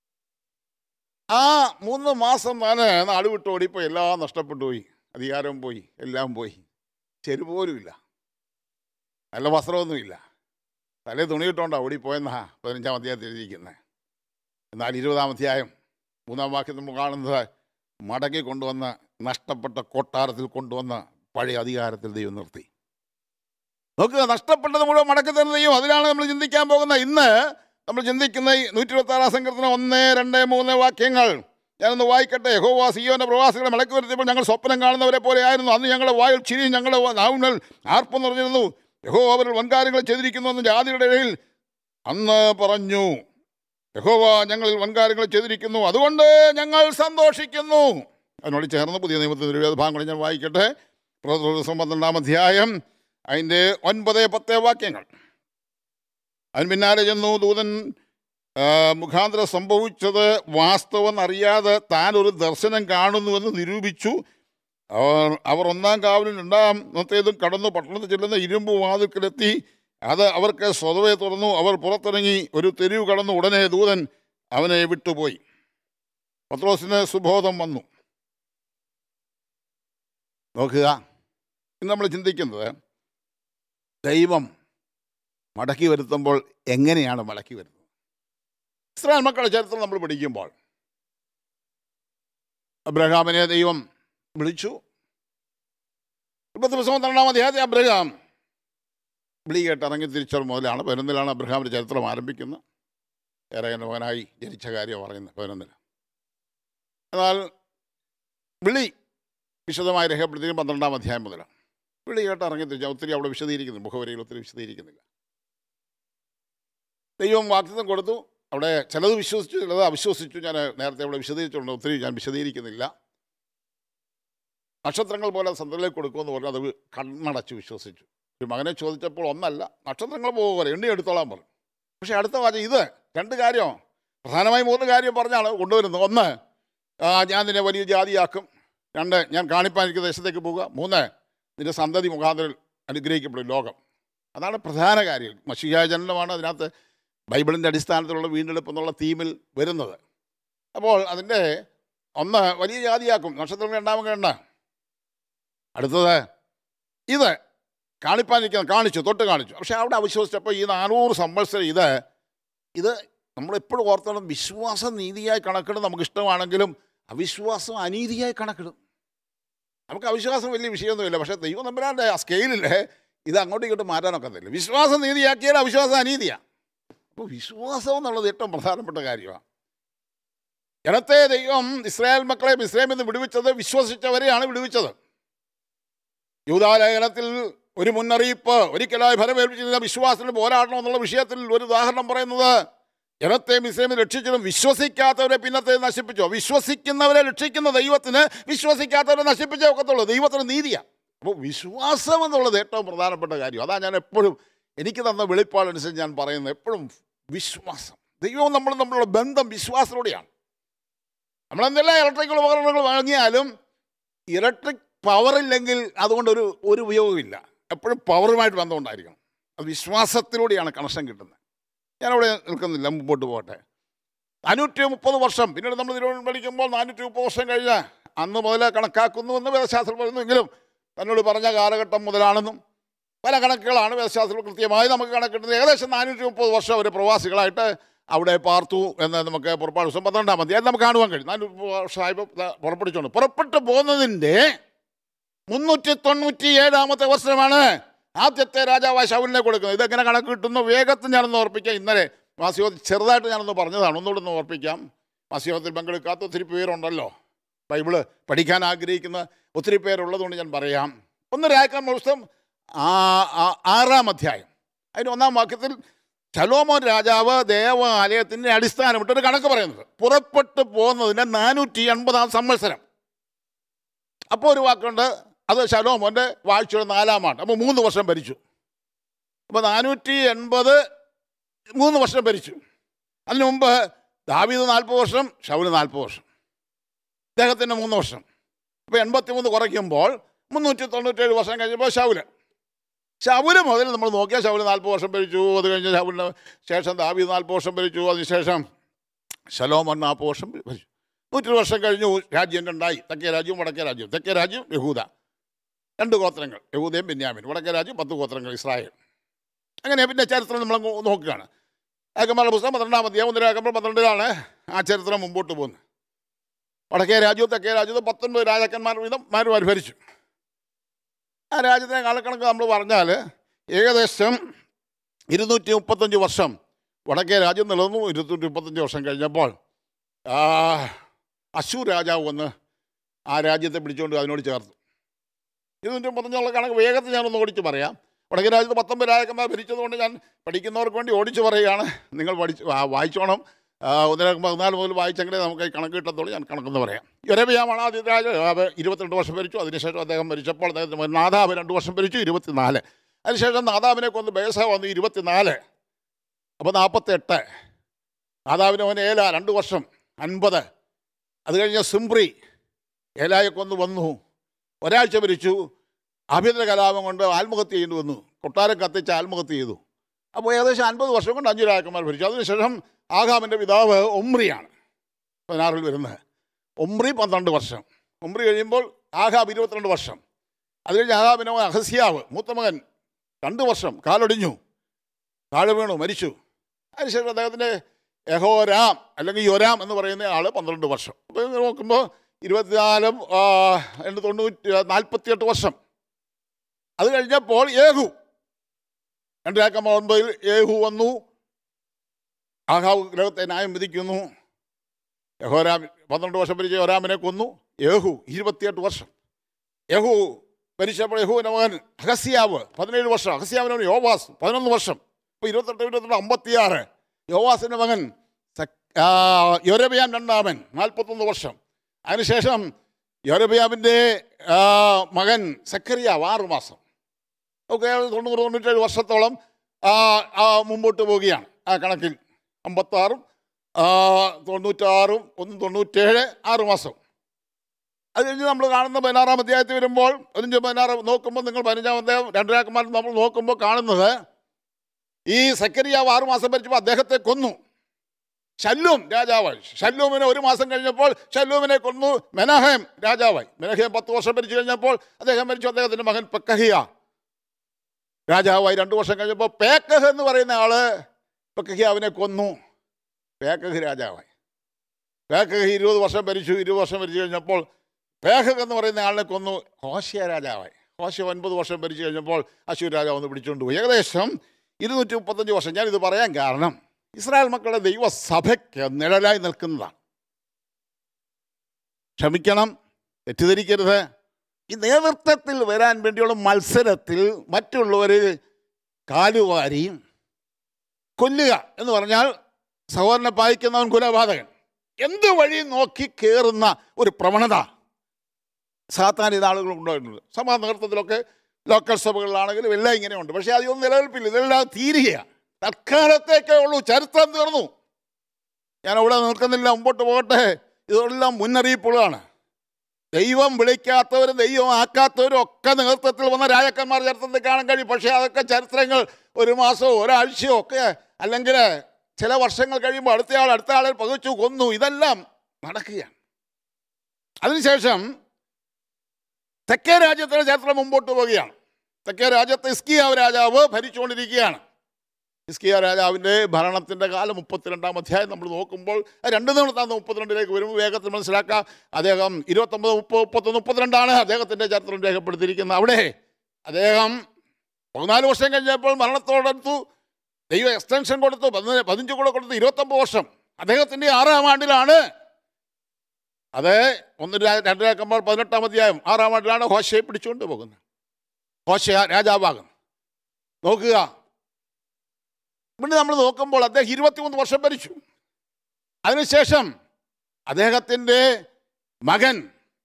ആ മൂന്ന് മാസം താന് നാട് വിട്ട് ഓടിപ്പോയി എല്ലാം നഷ്ടപ്പെട്ടു പോയി അധികാരവും പോയി എല്ലാം പോയി ചെരുപ്പ് പോലുമില്ല നല്ല വസ്ത്രമൊന്നുമില്ല തലേ തുണിയിട്ടുണ്ടോ ഓടിപ്പോയെന്നാ പതിനഞ്ചാം അധ്യായത്തിൽ എഴുതിയിരിക്കുന്നത് എന്നാൽ ഇരുപതാം അധ്യായം മൂന്നാം വാക്യം നമ്മൾ കാണുന്നത് മടക്കി കൊണ്ടുവന്ന് നഷ്ടപ്പെട്ട കൊട്ടാരത്തിൽ കൊണ്ടുവന്ന് പഴയ അധികാരത്തിൽ ദൈവം നിർത്തി നോക്കുക നഷ്ടപ്പെട്ടത് മുഴുവൻ മടക്കി തരുന്ന ദൈവം അതിലാണ് നമ്മൾ ചിന്തിക്കാൻ പോകുന്നത് ഇന്ന് നമ്മൾ ചിന്തിക്കുന്ന ഈ നൂറ്റി ഇരുപത്തി ആറാം സങ്കീർത്തനം ഒന്ന് രണ്ട് മൂന്ന് വാക്യങ്ങൾ ഞാനൊന്ന് വായിക്കട്ടെ യഹോവ സിയോന്റെ പ്രവാസികളെ മടക്കി വരുത്തിയപ്പോൾ ഞങ്ങൾ സ്വപ്നം കാണുന്നവരെ പോലെ ആയിരുന്നു അന്ന് ഞങ്ങളുടെ വായിൽ ചിരിയും ഞങ്ങളുടെ നാവുന്നൽ ആർപ്പം നിറഞ്ഞിരുന്നു യഹോവ അവരിൽ വൻകാര്യങ്ങൾ ചെയ്തിരിക്കുന്നു എന്ന് ജാതിയുടെ ഇടയിൽ അന്ന് പറഞ്ഞു യഹോവ ഞങ്ങളിൽ വൻകാര്യങ്ങൾ ചെയ്തിരിക്കുന്നു അതുകൊണ്ട് ഞങ്ങൾ സന്തോഷിക്കുന്നു അതിനോട് ചേർന്ന് പുതിയ നിയമത്തിൽ ഒരു ഭാഗം കൂടി ഞാൻ വായിക്കട്ടെ ദിവസം പന്ത്രണ്ടാം അധ്യായം അതിൻ്റെ ഒൻപത് പത്ത് വാക്യങ്ങൾ അതിന് പിന്നാലെ ചെന്നു ദൂതൻ ആ, മുഖാന്തരം സംഭവിച്ചത് വാസ്തവം അറിയാതെ താൻ ഒരു ദർശനം കാണുന്നുവെന്ന് നിരൂപിച്ചു അവർ അവർ ഒന്നാം കാവലിൽ രണ്ടാമത്തേതും കടന്നു പട്ടണത്തിൽ ചെല്ലുന്ന ഇരുമ്പ് വാതിൽക്കലെത്തി അത് അവർക്ക് സ്വതവേ തുറന്നു അവർ പുറത്തിറങ്ങി ഒരു തെരുവ് കടന്നു ഉടനെ ദൂതൻ അവനെ വിട്ടുപോയി പത്രോസിന് സുബോധം വന്നു നോക്കുക ഇന്ന് നമ്മൾ ചിന്തിക്കുന്നത് ദൈവം മടക്കി വരുത്തുമ്പോൾ എങ്ങനെയാണ് മടക്കി വരുന്നത് ഇസ്രായേൽ മക്കളുടെ ചരിത്രം നമ്മൾ പഠിക്കുമ്പോൾ അബ്രഹാമിനെ ദൈവം വിളിച്ചു ഇപ്പോഴത്തെ പുസ്തകം പന്ത്രണ്ടാം അധ്യായത്തെ അബ്രഹാം വിളി കേട്ട് ഇറങ്ങി തിരിച്ചത് മുതലാണ് പതിനൊന്നിലാണ് അബ്രഹാമിൻ്റെ ചരിത്രം ആരംഭിക്കുന്നത് ഏറെൻ്റെ മകനായി ജനിച്ച കാര്യം പറയുന്നത് പതിനൊന്നിൽ എന്നാൽ വിളി വിശദമായി രേഖപ്പെടുത്തിയത് പന്ത്രണ്ടാം അധ്യായം മുതലാണ് വിളി കേട്ട് ഇറങ്ങി തിരിച്ച ഒത്തിരി അവിടെ വിശദീകരിക്കുന്നു മുഖവരിയിൽ ഒത്തിരി വിശദീകരിക്കുന്നില്ല ദൈവം വാക്തത്വം കൊടുത്തു അവിടെ ചിലത് വിശ്വസിച്ചു ചിലത് അവിശ്വസിച്ചു ഞാൻ നേരത്തെ അവിടെ വിശദീകരിച്ചിട്ടുണ്ട് ഒത്തിരി ഞാൻ വിശദീകരിക്കുന്നില്ല നക്ഷത്രങ്ങൾ പോലെ സന്തതിലേക്ക് കൊടുക്കുമെന്ന് പറഞ്ഞു അത് കണ്ണടച്ച് വിശ്വസിച്ചു ഒരു മകനെ ചോദിച്ചപ്പോൾ ഒന്നല്ല നക്ഷത്രങ്ങൾ പോകുക എണ്ണി എടുത്തോളാൻ പറഞ്ഞു പക്ഷേ അടുത്ത വാചകം ഇത് രണ്ട് കാര്യം പ്രധാനമായും മൂന്ന് കാര്യം പറഞ്ഞാണ് കൊണ്ടുവരുന്നത് ഒന്ന് ആ, ഞാൻ നിന്നെ വലിയ ജാതിയാക്കും രണ്ട് ഞാൻ കാണിപ്പാനിക്കുന്ന ദേശത്തേക്ക് പോവുക മൂന്ന് നിന്റെ സന്തതി മുഖാന്തരം അനുഗ്രഹിക്കപ്പെടും ലോകം അതാണ് പ്രധാന കാര്യം മഷിയായ ജനനമാണ് അതിനകത്ത് ബൈബിളിൻ്റെ അടിസ്ഥാനത്തിലുള്ള വീണ്ടെടുപ്പ് എന്നുള്ള തീമിൽ വരുന്നത് അപ്പോൾ അതിൻ്റെ ഒന്ന് വലിയ ജാതിയാക്കും നക്ഷത്രം രണ്ടാമത് എണ്ണ അടുത്തത് ഇത് കാണിപ്പാനിരിക്കുന്നത് കാണിച്ചു തൊട്ട് കാണിച്ചു പക്ഷെ അവിടെ അവിശ്വസിച്ചപ്പോൾ ഈ നാനൂറ് സംവത്സരം ഇത് ഇത് നമ്മളെപ്പോഴും ഓർത്തണം വിശ്വാസം നീതിയായി കണക്കിടും നമുക്ക് ഇഷ്ടമാണെങ്കിലും അവിശ്വാസം അനീതിയായി കണക്കിടും നമുക്ക് അവിശ്വാസം വലിയ വിഷയമൊന്നുമില്ല പക്ഷേ ദൈവം നമ്പരാൻ്റെ ആ സ്കെയിലിൽ ഇത് അങ്ങോട്ടും ഇങ്ങോട്ടും മാറ്റാനൊക്കത്തില്ല വിശ്വാസം നീതിയാക്കിയാൽ അവിശ്വാസം അനീതിയാണ് അപ്പോൾ വിശ്വാസം എന്നുള്ളത് ഏറ്റവും പ്രധാനപ്പെട്ട കാര്യമാണ് ജനത്തെ ദൈവം ഇസ്രായേൽ മക്കളെ ഇസ്രായേൽ നിന്ന് വിടുവിച്ചത് വിശ്വസിച്ചവരെയാണ് വിടുവിച്ചത് യൂതാലേഖനത്തിൽ ഒരു മുന്നറിയിപ്പ് ഒരിക്കലായി ഫലമേൽപ്പിച്ചിരുന്ന വിശ്വാസത്തിന് പോരാടണം എന്നുള്ള വിഷയത്തിൽ ഒരു ഉദാഹരണം പറയുന്നത് ജനത്തെ മിസ്രൈമിൽ രക്ഷിച്ചതും വിശ്വസിക്കാത്തവരെ പിന്നത്തെ നശിപ്പിച്ചു വിശ്വസിക്കുന്നവരെ രക്ഷിക്കുന്ന ദൈവത്തിന് വിശ്വസിക്കാത്തവരെ നശിപ്പിച്ചേ ഒക്കത്തുള്ളൂ ദൈവത്തിന് നീതിയാണ് അപ്പോൾ വിശ്വാസം എന്നുള്ളത് ഏറ്റവും പ്രധാനപ്പെട്ട കാര്യം അതാ ഞാൻ എപ്പോഴും എനിക്ക് തന്ന വെളിപ്പാടനുസരിച്ച് ഞാൻ പറയുന്നത് എപ്പോഴും വിശ്വാസം ദൈവവും നമ്മളും തമ്മിലുള്ള ബന്ധം വിശ്വാസത്തോടെയാണ് നമ്മളെന്തെല്ലാം ഇലക്ട്രിക്കൽ ഉപകരണങ്ങൾ വാങ്ങിയാലും ഇലക്ട്രിക് പവർ ഇല്ലെങ്കിൽ അതുകൊണ്ടൊരു ഒരു ഉപയോഗമില്ല എപ്പോഴും പവറുമായിട്ട് ബന്ധമുണ്ടായിരിക്കണം അത് വിശ്വാസത്തിലൂടെയാണ് കണക്ഷൻ കിട്ടുന്നത് ഞാനവിടെ നിൽക്കുന്നില്ല മുമ്പോട്ട് പോകട്ടെ നാനൂറ്റി മുപ്പത് വർഷം പിന്നീട് നമ്മൾ തിരുവനന്തപുരം പഠിക്കുമ്പോൾ നാനൂറ്റി മുപ്പത് വർഷം കഴിഞ്ഞ് അന്ന് മുതൽ കണക്കാക്കുന്നുവെന്ന് വേദശാസ്ത്രം പറയുന്നു എങ്കിലും തന്നോട് പറഞ്ഞ കാലഘട്ടം മുതലാണെന്നും പല കണക്കുകളാണ് വേദശാസ്ത്രം കൃത്യമായി നമുക്ക് കണക്കിട്ടുന്നത് ഏകദേശം നാനൂറ്റി മുപ്പത് വർഷം അവർ പ്രവാസികളായിട്ട് അവിടെ പാർത്തു എന്ന് നമുക്ക് പുറപ്പാട് ദിവസം പന്ത്രണ്ടാം മതി അത് നമുക്ക് കാണുവാൻ കഴിയും നാനൂറ്റി മുപ്പത് വർഷമായപ്പോൾ ദാ പുറപ്പെടിച്ചോണ്ട് പുറപ്പെട്ടു പോകുന്നതിൻ്റെ മുന്നൂറ്റി തൊണ്ണൂറ്റി ഏഴാമത്തെ വർഷമാണ് ആദ്യത്തെ രാജാവായ ശൗലിനെ കൊടുക്കുന്നത് ഇതെങ്ങനെ കണക്ക് കിട്ടുന്നു വേഗത്തിൽ ഞാനൊന്ന് ഓർപ്പിക്കാം ഇന്നലെ മാസിയോഗത്തിൽ ചെറുതായിട്ട് ഞാനൊന്ന് പറഞ്ഞതാണ് ഒന്നുകൂടെ ഒന്ന് ഓർപ്പിക്കാം മാസിയോഗത്തിൽ പങ്കെടുക്കാത്ത ഒത്തിരി പേരുണ്ടല്ലോ ബൈബിള് പഠിക്കാൻ ആഗ്രഹിക്കുന്ന ഒത്തിരി പേരുള്ളതുകൊണ്ട് ഞാൻ പറയാം ഒന്ന് രാക്കാൻ പുസ്തകം ആ ആ- ആറാം അധ്യായം അതിന് ഒന്നാം വാക്യത്തിൽ ശലോമോൻ രാജാവ് ദേവാലയത്തിൻ്റെ അടിസ്ഥാനമിട്ടൊരു കണക്ക് പറയുന്നത് പുറപ്പെട്ടു പോകുന്നതിന് നാനൂറ്റി എൺപതാം സംവത്സരം അപ്പോൾ ഒരു വാക്കുണ്ട് അത് ശലോമോൻ്റെ വാഴ്ചയുടെ നാലാമാണ് അപ്പോൾ മൂന്ന് വർഷം ഭരിച്ചു അപ്പോൾ നാനൂറ്റി എൺപത് മൂന്ന് വർഷം ഭരിച്ചു അതിനു മുമ്പ് ദാവീദ് നാൽപ്പത് വർഷം ഷൗല് നാൽപ്പത് വർഷം ഇദ്ദേഹത്തിൻ്റെ മൂന്ന് വർഷം അപ്പോൾ എൺപത്തി മൂന്ന് കുറയ്ക്കുമ്പോൾ മുന്നൂറ്റി തൊണ്ണൂറ്റേഴ് വർഷം കഴിഞ്ഞപ്പോൾ ഷൗല് ഷൗല് മുതൽ നമ്മൾ നോക്കിയാൽ ഷൗല് നാൽപ്പത് വർഷം ഭരിച്ചു അത് കഴിഞ്ഞ് ഷൗലിന് ശേഷം ദാവീദ് നാൽപ്പത് വർഷം ഭരിച്ചു അതിനുശേഷം ശലോമൻ നാൽപ്പത് വർഷം ഭരിച്ചു നൂറ്റി വർഷം കഴിഞ്ഞു രാജ്യം രണ്ടായി തെക്കേ രാജ്യവും വടക്കേ രാജ്യവും തെക്കേ രാജ്യം യഹൂദ രണ്ട് ഗോത്രങ്ങൾ യഹൂദയും ബെന്യാമിൻ വടക്കേ രാജ്യം പത്ത് ഗോത്രങ്ങൾ ഇസ്രായേൽ അങ്ങനെ പിന്നെ ചരിത്രം നമ്മൾ അങ്ങ് നോക്കുകയാണ് ഏകന്മാരുടെ പുസ്തകം പന്ത്രണ്ടാം അധ്യായം ഒന്നര ഏകമ്പർ പന്ത്രണ്ടിലാണ് ആ ചരിത്രം മുമ്പോട്ട് പോകുന്നത് വടക്കേ രാജ്യവും തെക്കേ രാജ്യവും പത്തൊൻപത് രാജാക്കന്മാർ വീതം മാരുമാർ ഭരിച്ചു ആ രാജ്യത്തിനെ കാലക്കണക്ക് നമ്മൾ പറഞ്ഞാൽ ഏകദേശം ഇരുന്നൂറ്റി മുപ്പത്തഞ്ച് വർഷം വടക്കേ രാജ്യം നിലനിന്നു ഇരുന്നൂറ്റി മുപ്പത്തഞ്ച് വർഷം കഴിഞ്ഞപ്പോൾ ആ, അശൂർ രാജാവ് വന്ന് ആ രാജ്യത്തെ പിടിച്ചുകൊണ്ട് അതിനോട് ചേർത്തു ഇരുന്നൂറ്റി മുപ്പത്തഞ്ചുള്ള കണക്ക് വേഗത്തിൽ ഞാനൊന്ന് ഓടിച്ച് പറയാം വടക്കേ രാജ്യത്ത് പത്തൊമ്പത് രാജാക്കന്മാർ ഭരിച്ചതുകൊണ്ട് ഞാൻ പഠിക്കുന്നവർക്ക് വേണ്ടി ഓടിച്ച് പറയുകയാണ് നിങ്ങൾ പഠിച്ച് ആ, വായിച്ചോണം ആ, ഒന്നര പതിനാല് മുതൽ വായിച്ചെങ്കിലേ നമുക്ക് ഈ കണക്ക് കിട്ടത്തുള്ളൂ ഞാൻ കണക്കെന്ന് പറയാം യൊരബിയാമാണ് ആദ്യ രാജാവ് ഇരുപത്തിരണ്ട് വർഷം ഭരിച്ചു അതിനുശേഷം അദ്ദേഹം ഭരിച്ചപ്പോൾ അദ്ദേഹത്തിന് മകൻ നാദാബ് രണ്ട് വർഷം ഭരിച്ചു ഇരുപത്തിനാല് അതിനുശേഷം നാദാബിനെ കൊന്ന് ബേസ വന്നു ഇരുപത്തിനാല് അപ്പോൾ നാൽപ്പത്തെട്ട് നാദാബിനെ അവൻ ഏല രണ്ട് വർഷം അൻപത് അത് കഴിഞ്ഞ് സിംപ്രി ഏലായെ കൊന്ന് വന്നു ഒരാഴ്ച ഭരിച്ചു ആഭ്യന്തര കലാപം കൊണ്ട് ആത്മഹത്യ ചെയ്യേണ്ടി വന്നു കൊട്ടാരം കത്തിച്ച് ആത്മഹത്യ ചെയ്തു അപ്പോൾ ഏകദേശം അൻപത് വർഷം കൊണ്ട് അഞ്ചു രാജാക്കന്മാർ ഭരിച്ചു അതിനുശേഷം ആഹാമിൻ്റെ പിതാവ് ഒമ്രിയാണ് പതിനാറിൽ വരുന്നത് ഒമ്രി പന്ത്രണ്ട് വർഷം ഒമ്രി കഴിയുമ്പോൾ ആഹാബ് ഇരുപത്തിരണ്ട് വർഷം അത് കഴിഞ്ഞ് ആഹാബിൻ്റെ മകൻ അഹസ്യാവ് മൂത്ത മകൻ രണ്ട് വർഷം കാലൊടിഞ്ഞു താഴെ വീണു മരിച്ചു അതിനുശേഷം അദ്ദേഹത്തിൻ്റെ യഹോരാം അല്ലെങ്കിൽ യൊരാം എന്ന് പറയുന്ന ആൾ പന്ത്രണ്ട് വർഷം അപ്പോൾ ഇത് നോക്കുമ്പോൾ ഇരുപത്തിനാലും ആ, രണ്ട് തൊണ്ണൂറ്റി നാൽപ്പത്തിയെട്ട് വർഷം അത് കഴിഞ്ഞപ്പോൾ ഏഹു രണ്ട് രാക്കമ്മ ഒൻപതിൽ ഏഹു വന്നു ആഹാവ് ഗ്രഹത്തെ ന്യായം വിധിക്കുന്നു യഹോരാം പന്ത്രണ്ട് വർഷം ഭരിച്ച യോരാമിനെ കൊന്നു യേഹു ഇരുപത്തിയെട്ട് വർഷം യഹു ഭരിച്ചപ്പോൾ യഹുവിൻ്റെ മകൻ അഹസ്യാവ് പതിനേഴ് വർഷം അഹസ്യാവിൻ്റെ മകൻ യോവാസ് പതിനൊന്ന് വർഷം ഇപ്പോൾ ഇരുപത്തെട്ട് ഇരുപത്തെട്ട് അമ്പത്തിയാറ് യോവാസിൻ്റെ മകൻ സക്- ആ, യൊരബിയാം രണ്ടാമൻ നാൽപ്പത്തൊന്ന് വർഷം അതിനുശേഷം യൊരബിയാമിൻ്റെ ആ, മകൻ സക്കറിയാവ് ആറ് മാസം ഒക്കെ തൊണ്ണൂറ് തൊണ്ണൂറ്റേഴ് വർഷത്തോളം ആ, ആ, മുമ്പോട്ട് പോവുകയാണ് ആ കണക്കിൽ അമ്പത്താറും ആ, തൊണ്ണൂറ്റാറും ഒന്ന് തൊണ്ണൂറ്റേഴ് ആറ് മാസം അത് കഴിഞ്ഞ് നമ്മൾ കാണുന്ന പതിനാറാം അധ്യായത്തിൽ വരുമ്പോൾ പതിനഞ്ച് പതിനാറ് നോക്കുമ്പോൾ നിങ്ങൾ പതിനഞ്ചാം അധ്യായം രണ്ടരാക്കന്മാർ നമ്മൾ നോക്കുമ്പോൾ കാണുന്നത് ഈ സക്കരിയാവ് ആറ് മാസം ഭരിച്ചപ്പോൾ അദ്ദേഹത്തെ കൊന്നു ശല്ലൂം രാജാവായി ശല്ലൂമിനെ ഒരു മാസം കഴിഞ്ഞപ്പോൾ ശല്ലൂമിനെ കൊന്നു മെനഹേം രാജാവായി മെനഹേം പത്ത് വർഷം ഭരിച്ചു കഴിഞ്ഞപ്പോൾ അദ്ദേഹം മരിച്ചു അദ്ദേഹത്തിൻ്റെ മകൻ പെക്കഹിയ രാജാവായി രണ്ടു വർഷം കഴിഞ്ഞപ്പോൾ പേക്കഹ് എന്ന് പറയുന്ന ആള് പെക്കഹിയാവിനെ കൊന്നു പേക്കഹ് രാജാവായി പേക്കഹ് ഇരുപത് വർഷം ഭരിച്ചു ഇരുപത് വർഷം ഭരിച്ചു കഴിഞ്ഞപ്പോൾ പേഹക് എന്ന് പറയുന്ന ആളിനെ കൊന്നു ഹോഷ്യ രാജാവായി ഹോഷ്യ ഒൻപത് വർഷം ഭരിച്ചു കഴിഞ്ഞപ്പോൾ അശൂർ രാജാവ് ഒന്ന് പിടിച്ചുകൊണ്ട് പോയി ഏകദേശം ഇരുന്നൂറ്റി മുപ്പത്തഞ്ച് വർഷം ഞാനിത് പറയാൻ കാരണം ഇസ്രായേൽ മക്കളുടെ ദൈവസഭയ്ക്ക് നിഴലായി നിൽക്കുന്നതാണ് ക്ഷമിക്കണം തെറ്റിദ്ധരിക്കരുത് ഈ നേതൃത്വത്തിൽ വരാൻ വേണ്ടിയുള്ള മത്സരത്തിൽ മറ്റുള്ളവർ കാലുവാരിയും കൊല്ലുക എന്ന് പറഞ്ഞാൽ സഹോദരനെ പായിക്കുന്നവൻ കുലപാതകൻ എന്ത് വഴി നോക്കി കയറുന്ന ഒരു പ്രവണത സാത്താൻ ഇത് ആളുകൾ ഉണ്ടായിട്ടുണ്ട് സമാ നേതൃത്വത്തിലൊക്കെ ലോക്കൽ സഭകളിലാണെങ്കിലും എല്ലാം ഇങ്ങനെയുണ്ട് പക്ഷേ അതൊന്നും നിലനിൽപ്പില്ല ഇതെല്ലാം തീരുകയാണ് തൽക്കാലത്തേക്കേ ഉള്ളൂ ചരിത്രം തീർന്നു ഞാൻ അവിടെ നിൽക്കുന്നില്ല മുമ്പോട്ട് പോകട്ടെ ഇതെല്ലാം മുന്നറിയിപ്പുകളാണ് ദൈവം വിളിക്കാത്തവരും ദൈവം ആക്കാത്തവരും ഒക്കെ നേതൃത്വത്തിൽ വന്ന രാജാക്കന്മാർ ചരിത്രത്തിൽ കാണാൻ കഴിയും പക്ഷേ അതൊക്കെ ചരിത്രങ്ങൾ ഒരു മാസമോ ഒരാഴ്ചയോ ഒക്കെ അല്ലെങ്കിൽ ചില വർഷങ്ങൾ കഴിയുമ്പോൾ അടുത്തയാൾ അടുത്ത ആളെ പകച്ചു കൊന്നു ഇതെല്ലാം നടക്കുകയാണ് അതിനുശേഷം തെക്കേ രാജ്യത്തിൻ്റെ ചരിത്രം മുമ്പോട്ട് പോവുകയാണ് തെക്കേ രാജ്യത്ത് ഇസ്കിയാവ് രാജാവ് ഭരിച്ചുകൊണ്ടിരിക്കുകയാണ് ഇസ്കിയ രാജാവിൻ്റെ ഭരണത്തിൻ്റെ കാലം മുപ്പത്തിരണ്ടാം അധ്യായം നമ്മൾ നോക്കുമ്പോൾ അത് രണ്ട് നിമിത്താന്ന് മുപ്പത്തിരണ്ടിലേക്ക് വരുമ്പോൾ വേഗത്തിൽ മനസ്സിലാക്കാം അദ്ദേഹം ഇരുപത്തൊമ്പത് മുപ്പത് മുപ്പത്തൊന്ന് മുപ്പത്തിരണ്ടാണ് അദ്ദേഹത്തിൻ്റെ ചരിത്രം രേഖപ്പെടുത്തിയിരിക്കുന്നത് അവിടെ അദ്ദേഹം പതിനാല് വർഷം കഴിഞ്ഞപ്പോൾ മരണത്തോടടുത്തു ദൈവം എക്സ്റ്റൻഷൻ കൊടുത്തു പതിന പതിനഞ്ച് കൂടെ കൊടുത്തു ഇരുപത്തൊമ്പത് വർഷം അദ്ദേഹത്തിൻ്റെ ആറാം ആണ്ടിലാണ് അത് ഒന്ന് രാ- രണ്ട് രാക്കന്മാർ പതിനെട്ടാം അധ്യായം ആറാം ആണ്ടിലാണ് ഹോശയെ പിടിച്ചുകൊണ്ട് പോകുന്നത് ഹോശ രാജാവാകുന്നത് നോക്കുക പിന്നെ നമ്മൾ നോക്കുമ്പോൾ അദ്ദേഹം ഇരുപത്തിമൂന്ന് വർഷം ഭരിച്ചു അതിനുശേഷം അദ്ദേഹത്തിൻ്റെ മകൻ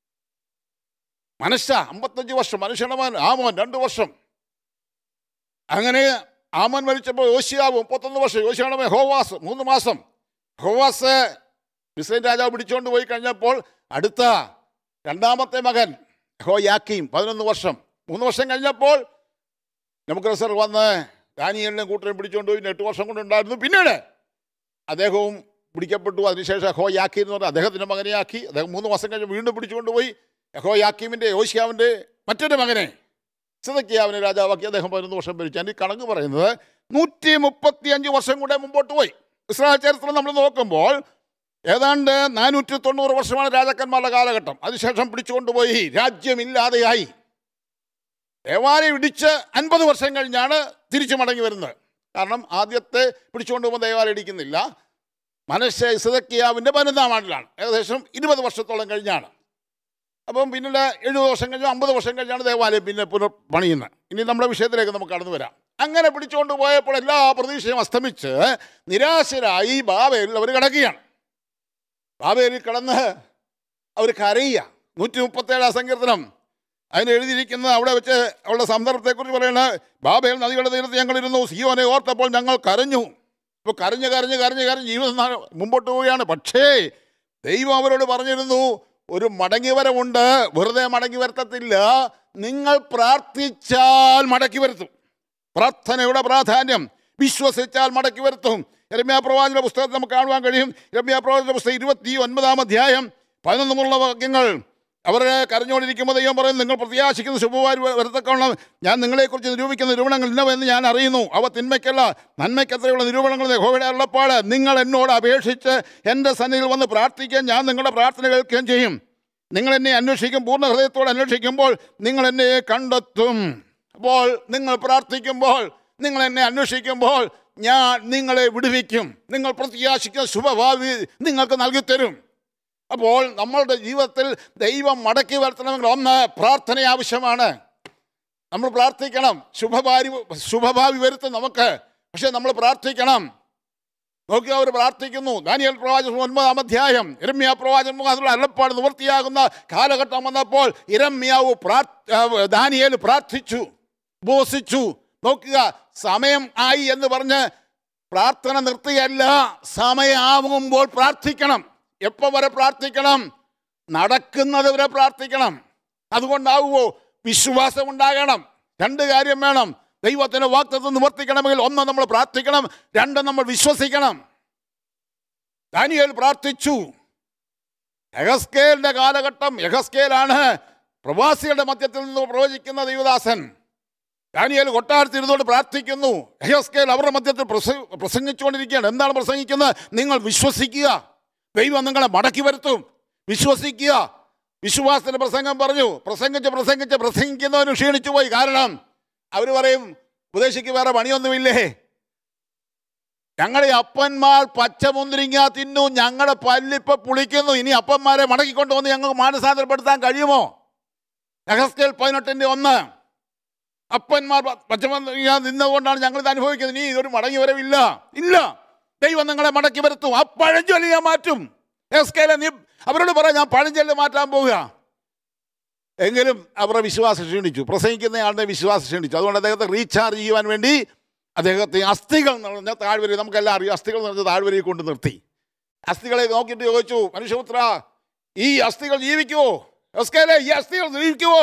മനശ്ശ അമ്പത്തഞ്ച് വർഷം മനുഷ്യയുടെ മകൻ ആമോൻ രണ്ട് വർഷം അങ്ങനെ ആമോൻ മരിച്ചപ്പോൾ യോശിയാവ് മുപ്പത്തൊന്ന് വർഷം യോശിയുടെ മകൻ ഹോവാസ് മൂന്ന് മാസം ഹോവാസ് മിസ്ലൈൻ രാജാവ് പിടിച്ചുകൊണ്ട് പോയി കഴിഞ്ഞപ്പോൾ അടുത്ത രണ്ടാമത്തെ മകൻ ഹോ യാക്കീം പതിനൊന്ന് വർഷം മൂന്ന് വർഷം കഴിഞ്ഞപ്പോൾ നമുക്ക് സർ വന്ന് ദാനിയലിനെ കൂട്ടരെ പിടിച്ചുകൊണ്ട് പോയി എട്ട് വർഷം കൊണ്ടുണ്ടായിരുന്നു പിന്നീട് അദ്ദേഹവും പിടിക്കപ്പെട്ടു അതിനുശേഷം ഹോ യാക്കി എന്ന് പറഞ്ഞാൽ അദ്ദേഹത്തിൻ്റെ മകനെ ആക്കി അദ്ദേഹം മൂന്ന് മാസം കഴിഞ്ഞ് വീണ്ടും പിടിച്ചുകൊണ്ട് പോയി യഹോ യാക്കീമിൻ്റെ യോശിയാവിൻ്റെ മറ്റൊരു മകനെ സിതക്കിയാവിനെ രാജാവാക്കി അദ്ദേഹം പതിനൊന്ന് വർഷം ഭരിച്ചു അതിൻ്റെ ഈ കണക്ക് പറയുന്നത് നൂറ്റി മുപ്പത്തി അഞ്ച് വർഷം കൂടെ മുമ്പോട്ട് പോയി ഇസ്രായേൽ ചരിത്രം നമ്മൾ നോക്കുമ്പോൾ ഏതാണ്ട് നാനൂറ്റി തൊണ്ണൂറ് വർഷമാണ് രാജാക്കന്മാരുടെ കാലഘട്ടം അതിനുശേഷം പിടിച്ചുകൊണ്ടുപോയി രാജ്യമില്ലാതെയായി ദേവാലയം ഇടിച്ച് അൻപത് വർഷം കഴിഞ്ഞാണ് തിരിച്ചു മടങ്ങി വരുന്നത് കാരണം ആദ്യത്തെ പിടിച്ചുകൊണ്ട് പോകുമ്പോൾ ദേവാലയം ഇടിക്കുന്നില്ല മനശ്ശ ഇസദക്കിയാവിൻ്റെ പതിനൊന്നാം ആണ്ടിലാണ് ഏകദേശം ഇരുപത് വർഷത്തോളം കഴിഞ്ഞാണ് അപ്പം പിന്നീട് എഴുപത് വർഷം കഴിഞ്ഞ് അമ്പത് വർഷം കഴിഞ്ഞാണ് ദേവാലയം പിന്നെ പുനർ പണിയുന്നത് ഇനി നമ്മുടെ വിഷയത്തിലേക്ക് നമുക്ക് കടന്നു വരാം അങ്ങനെ പിടിച്ചുകൊണ്ട് പോയപ്പോൾ എല്ലാ പ്രതീക്ഷയും അസ്തമിച്ച് നിരാശരായി ബാബയിൽ അവർ കിടക്കുകയാണ് ബാബയിൽ കിടന്ന് അവർ കരയുക നൂറ്റി മുപ്പത്തേഴാം സങ്കീർത്തനം അതിന് എഴുതിയിരിക്കുന്നത് അവിടെ വെച്ച് അവളുടെ സന്ദർഭത്തെക്കുറിച്ച് പറയുന്നത് ബാബേൽ നദികളുടെ തീരത്ത് ഞങ്ങളിരുന്നു സിയോനെ ഓർത്തപ്പോൾ ഞങ്ങൾ കരഞ്ഞു ഇപ്പോൾ കരഞ്ഞ് കരഞ്ഞ് കരഞ്ഞ് കരഞ്ഞ് ജീവിതം നാ- മുമ്പോട്ട് പോവുകയാണ് പക്ഷേ ദൈവം അവരോട് പറഞ്ഞിരുന്നു ഒരു മടങ്ങിവരവുണ്ട് വെറുതെ മടങ്ങി വരുത്തത്തില്ല നിങ്ങൾ പ്രാർത്ഥിച്ചാൽ മടക്കി വരുത്തും പ്രാർത്ഥനയുടെ പ്രാധാന്യം വിശ്വസിച്ചാൽ മടക്കി വരുത്തും രമ്യ പ്രവാചന പുസ്തകത്തിൽ നമുക്ക് കാണുവാൻ കഴിയും രമ്യ പ്രവാചന പുസ്തകം ഇരുപത്തി ഒൻപതാം അധ്യായം പതിനൊന്ന് മുതലുള്ള വാക്യങ്ങൾ അവരെ കരഞ്ഞുകൊണ്ടിരിക്കുമ്പോൾ ദൈവം പറയും നിങ്ങൾ പ്രത്യാശിക്കുന്ന ശുഭവാരി വരത്തക്കോണം ഞാൻ നിങ്ങളെക്കുറിച്ച് നിരൂപിക്കുന്ന നിരൂപണങ്ങൾ ഇന്നവെന്ന് ഞാൻ അറിയുന്നു അവ തിന്മയ്ക്കല്ല നന്മയ്ക്കത്രയുള്ള നിരൂപണങ്ങൾ യഹോവയുടെ അള്ളപ്പാട് നിങ്ങൾ എന്നോട് അപേക്ഷിച്ച് എൻ്റെ സന്നിധിയിൽ വന്ന് പ്രാർത്ഥിക്കുകയും ഞാൻ നിങ്ങളുടെ പ്രാർത്ഥന കേൾക്കുകയും ചെയ്യും നിങ്ങൾ എന്നെ അന്വേഷിക്കും പൂർണ്ണ ഹൃദയത്തോടെ അന്വേഷിക്കുമ്പോൾ നിങ്ങൾ എന്നെ കണ്ടെത്തും അപ്പോൾ നിങ്ങൾ പ്രാർത്ഥിക്കുമ്പോൾ നിങ്ങൾ എന്നെ അന്വേഷിക്കുമ്പോൾ ഞാൻ നിങ്ങളെ വിടുവിക്കും നിങ്ങൾ പ്രത്യാശിക്കുന്ന ശുഭഭാവി നിങ്ങൾക്ക് നൽകിത്തരും അപ്പോൾ നമ്മളുടെ ജീവിതത്തിൽ ദൈവം മടക്കി വരുത്തണമെങ്കിൽ ഒന്ന് പ്രാർത്ഥന ആവശ്യമാണ് നമ്മൾ പ്രാർത്ഥിക്കണം ശുഭഭാരി ശുഭഭാവി വരുത്തും നമുക്ക് പക്ഷെ നമ്മൾ പ്രാർത്ഥിക്കണം നോക്കി അവർ പ്രാർത്ഥിക്കുന്നു ദാനിയൽ പ്രവാചകൻ ഒൻപതാം അധ്യായം ഇരമ്യ പ്രവാചകൻ മുഖാന്നുള്ള അല്ലപ്പാട് നിവൃത്തിയാകുന്ന കാലഘട്ടം വന്നപ്പോൾ ഇരമ്യാവ് പ്രാർ ദാനിയേൽ പ്രാർത്ഥിച്ചു ഉപവസിച്ചു നോക്കുക സമയം ആയി എന്ന് പറഞ്ഞ് പ്രാർത്ഥന നിർത്തുകയല്ല സമയമാകുമ്പോൾ പ്രാർത്ഥിക്കണം എപ്പോ വരെ പ്രാർത്ഥിക്കണം നടക്കുന്നത് വരെ പ്രാർത്ഥിക്കണം അതുകൊണ്ടാവുമോ വിശ്വാസം ഉണ്ടാകണം രണ്ട് കാര്യം വേണം ദൈവത്തിന്റെ വാക്തത്വം നിവർത്തിക്കണമെങ്കിൽ ഒന്ന് നമ്മൾ പ്രാർത്ഥിക്കണം രണ്ട് നമ്മൾ വിശ്വസിക്കണം ദാനിയേൽ പ്രാർത്ഥിച്ചു യഹസ്കേലിന്റെ കാലഘട്ടം യഹസ്കേലാണ് പ്രവാസികളുടെ മധ്യത്തിൽ നിന്ന് പ്രവചിക്കുന്ന ദൈവദാസൻ ദാനിയേൽ കൊട്ടാരത്തിരുന്നോട് പ്രാർത്ഥിക്കുന്നു യഹസ്കേൽ അവരുടെ മധ്യത്തിൽ പ്രസ- പ്രസംഗിച്ചുകൊണ്ടിരിക്കുകയാണ് എന്താണ് പ്രസംഗിക്കുന്നത് നിങ്ങൾ വിശ്വസിക്കുക ദൈവം നിങ്ങളെ മടക്കി വരുത്തും വിശ്വസിക്കുക വിശ്വാസത്തിന്റെ പ്രസംഗം പറഞ്ഞു പ്രസംഗിച്ച് പ്രസംഗിച്ച് പ്രസംഗിക്കുന്നവന് ക്ഷീണിച്ചു പോയി കാരണം അവർ പറയും ഉപദേശിക്ക് വേറെ പണിയൊന്നുമില്ലേ ഞങ്ങളുടെ അപ്പന്മാർ പച്ചമുന്തിരിങ്ങ തിന്നു ഞങ്ങളുടെ പല്ലിപ്പ പുളിക്കുന്നു ഇനി അപ്പന്മാരെ മടക്കിക്കൊണ്ടുവന്ന് ഞങ്ങൾക്ക് മാനസാന്തരപ്പെടുത്താൻ കഴിയുമോ യഹസ്കേൽ പതിനെട്ടിന്റെ ഒന്ന് അപ്പന്മാർ പ- പച്ചമുന്തിരിങ്ങ നിന്നുകൊണ്ടാണ് ഞങ്ങൾ ഇത് അനുഭവിക്കുന്നത് ഇനി ഇതൊരു മടങ്ങി വരവില്ല ഇല്ല ദൈവം നിങ്ങളെ മടക്കി വരുത്തും ആ പഴഞ്ചൊല്ലി ഞാൻ മാറ്റും യഹസ്കേലെ നീ അവരോട് പറയാം ഞാൻ പഴഞ്ചൊല്ലി മാറ്റാൻ പോവുക എങ്കിലും അവരുടെ വിശ്വാസം ക്ഷീണിച്ചു പ്രസംഗിക്കുന്നയാളുടെ വിശ്വാസം ക്ഷീണിച്ചു അതുകൊണ്ട് അദ്ദേഹത്തെ റീചാർജ് ചെയ്യുവാൻ വേണ്ടി അദ്ദേഹത്തെ അസ്ഥികൾ നിറഞ്ഞ താഴ്വരയിൽ നമുക്കെല്ലാം അറിയാം അസ്ഥികൾ നിറഞ്ഞ താഴ്വരയിൽ കൊണ്ട് നിർത്തി അസ്ഥികളെ നോക്കിയിട്ട് ചോദിച്ചു മനുഷ്യപുത്ര ഈ അസ്ഥികൾ ജീവിക്കുവോ എസ്കേലെ ഈ അസ്ഥികൾ ജീവിക്കുവോ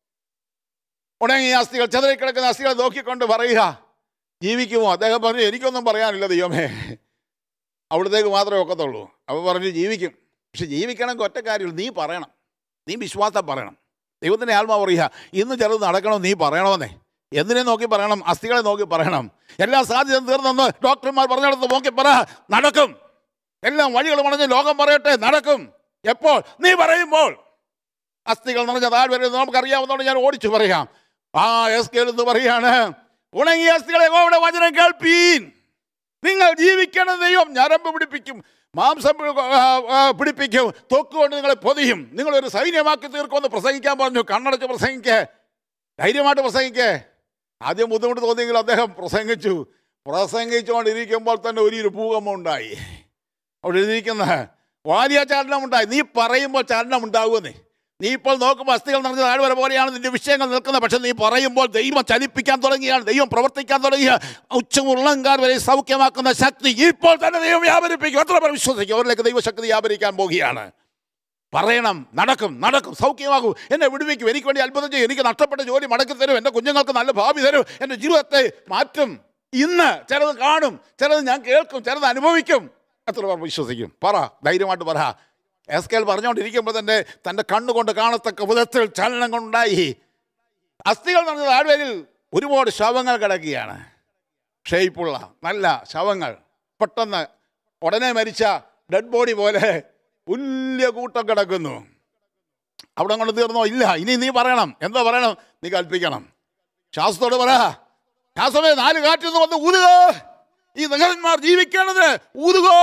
ഉടനെ ഈ അസ്ഥികൾ ചെതറിക്കിടക്കുന്ന അസ്ഥികളെ നോക്കിക്കൊണ്ട് പറയുക ജീവിക്കുമോ അദ്ദേഹം പറഞ്ഞു എനിക്കൊന്നും പറയാനില്ല ദൈവമേ അവിടത്തേക്ക് മാത്രമേ ഒക്കത്തുള്ളൂ അപ്പോൾ പറഞ്ഞു ജീവിക്കും പക്ഷെ ജീവിക്കണമെങ്കിൽ ഒറ്റ കാര്യമുള്ളൂ നീ പറയണം നീ വിശ്വാസം പറയണം ദൈവത്തിൻ്റെ ആത്മാവ് പറയുക ഇന്ന് ചിലത് നടക്കണം നീ പറയണമെന്നേ എന്തിനെ നോക്കി പറയണം അസ്ഥികളെ നോക്കി പറയണം എല്ലാ സാധ്യത തീർന്നെന്ന് ഡോക്ടർമാർ പറഞ്ഞിടത്ത് നോക്കി പറ നടക്കും എല്ലാം വഴികൾ മണഞ്ഞ് ലോകം പറയട്ടെ നടക്കും എപ്പോൾ നീ പറയുമ്പോൾ അസ്ഥികൾ നിറഞ്ഞ താഴ്വരെ നമുക്കറിയാവുന്നതുകൊണ്ട് ഞാൻ ഓടിച്ചു പറയാം ആ എസ് കെ എന്ന് പറയാണ് ഉണങ്ങിയ അസ്ഥികളെ യഹോവയുടെ വചനം കേൾപ്പീൻ നിങ്ങൾ ജീവിക്കണം ദൈവം ഞരമ്പ് പിടിപ്പിക്കും മാംസം പി- ആ, ആ, പിടിപ്പിക്കും തൊക്കുകൊണ്ട് നിങ്ങളെ പൊതിയും നിങ്ങളൊരു സൈന്യമാക്കി തീർക്കുമെന്ന് പ്രസംഗിക്കാൻ പറഞ്ഞു കണ്ണടച്ച് പ്രസംഗിക്കേ ധൈര്യമായിട്ട് പ്രസംഗിക്കേ ആദ്യം ബുദ്ധിമുട്ട് തോന്നിയെങ്കിൽ അദ്ദേഹം പ്രസംഗിച്ചു പ്രസംഗിച്ചുകൊണ്ടിരിക്കുമ്പോൾ തന്നെ ഒരു ഭൂകമ്പം ഉണ്ടായി അവിടെ എഴുതിയിരിക്കുന്ന വലിയ ചലനം ഉണ്ടായി നീ പറയുമ്പോൾ ചലനം ഉണ്ടാകുമെന്നേ നീ ഇപ്പോൾ നോക്കുമ്പോൾ അസ്ഥികൾ നിറഞ്ഞ താഴ്വര പോലെയാണ് നിന്റെ വിഷയങ്ങൾ നിൽക്കുന്നത് പക്ഷെ നീ പറയുമ്പോൾ ദൈവം ചലിപ്പിക്കാൻ തുടങ്ങിയാണ് ദൈവം പ്രവർത്തിക്കാൻ തുടങ്ങിയ ഉച്ചമുള്ളങ്കാർ വരെ സൗഖ്യമാക്കുന്ന ശക്തി ഇപ്പോൾ തന്നെ ദൈവം വ്യാപരിപ്പിക്കും എത്ര പേർ വിശ്വസിക്കും അവരിലേക്ക് ദൈവശക്തി വ്യാപരിക്കാൻ പോകുകയാണ് പറയണം നടക്കും നടക്കും സൗഖ്യമാകും എന്നെ വിടുവിക്കും എനിക്ക് വേണ്ടി അത്ഭുതം ചെയ്യും എനിക്ക് നഷ്ടപ്പെട്ട ജോലി മടക്കി തരും എൻ്റെ കുഞ്ഞുങ്ങൾക്ക് നല്ല ഭാവി തരും എൻ്റെ ജീവിതത്തെ മാറ്റും ഇന്ന് ചിലത് കാണും ചിലത് ഞാൻ കേൾക്കും ചിലത് അനുഭവിക്കും എത്ര പേർ വിശ്വസിക്കും പറ ധൈര്യമായിട്ട് പറ എസ് കെൽ പറഞ്ഞുകൊണ്ടിരിക്കുമ്പോൾ തന്നെ തൻ്റെ കണ്ണുകൊണ്ട് കാണത്തക്ക വിധത്തിൽ ചലനം കൊണ്ടുണ്ടായി അസ്ഥികൾ നിറഞ്ഞ താഴ്വരയിൽ ഒരുപാട് ശവങ്ങൾ കിടക്കുകയാണ് ഷേപ്പുള്ള നല്ല ശവങ്ങൾ പെട്ടെന്ന് ഉടനെ മരിച്ച ഡെഡ് ബോഡി പോലെ വലിയ കൂട്ടം കിടക്കുന്നു അവിടെ കൊണ്ട് തീർന്നോ ഇല്ല ഇനി നീ പറയണം എന്താ പറയണം നീ കൽപ്പിക്കണം ശാസ്ത്രത്തോട് പറ ശാസ്ത്രമേ നാല് കാറ്റിൽ നിന്ന് വന്ന് ഊതുക ഈ നഗരന്മാർ ജീവിക്കേണ്ടത് ഊതുകോ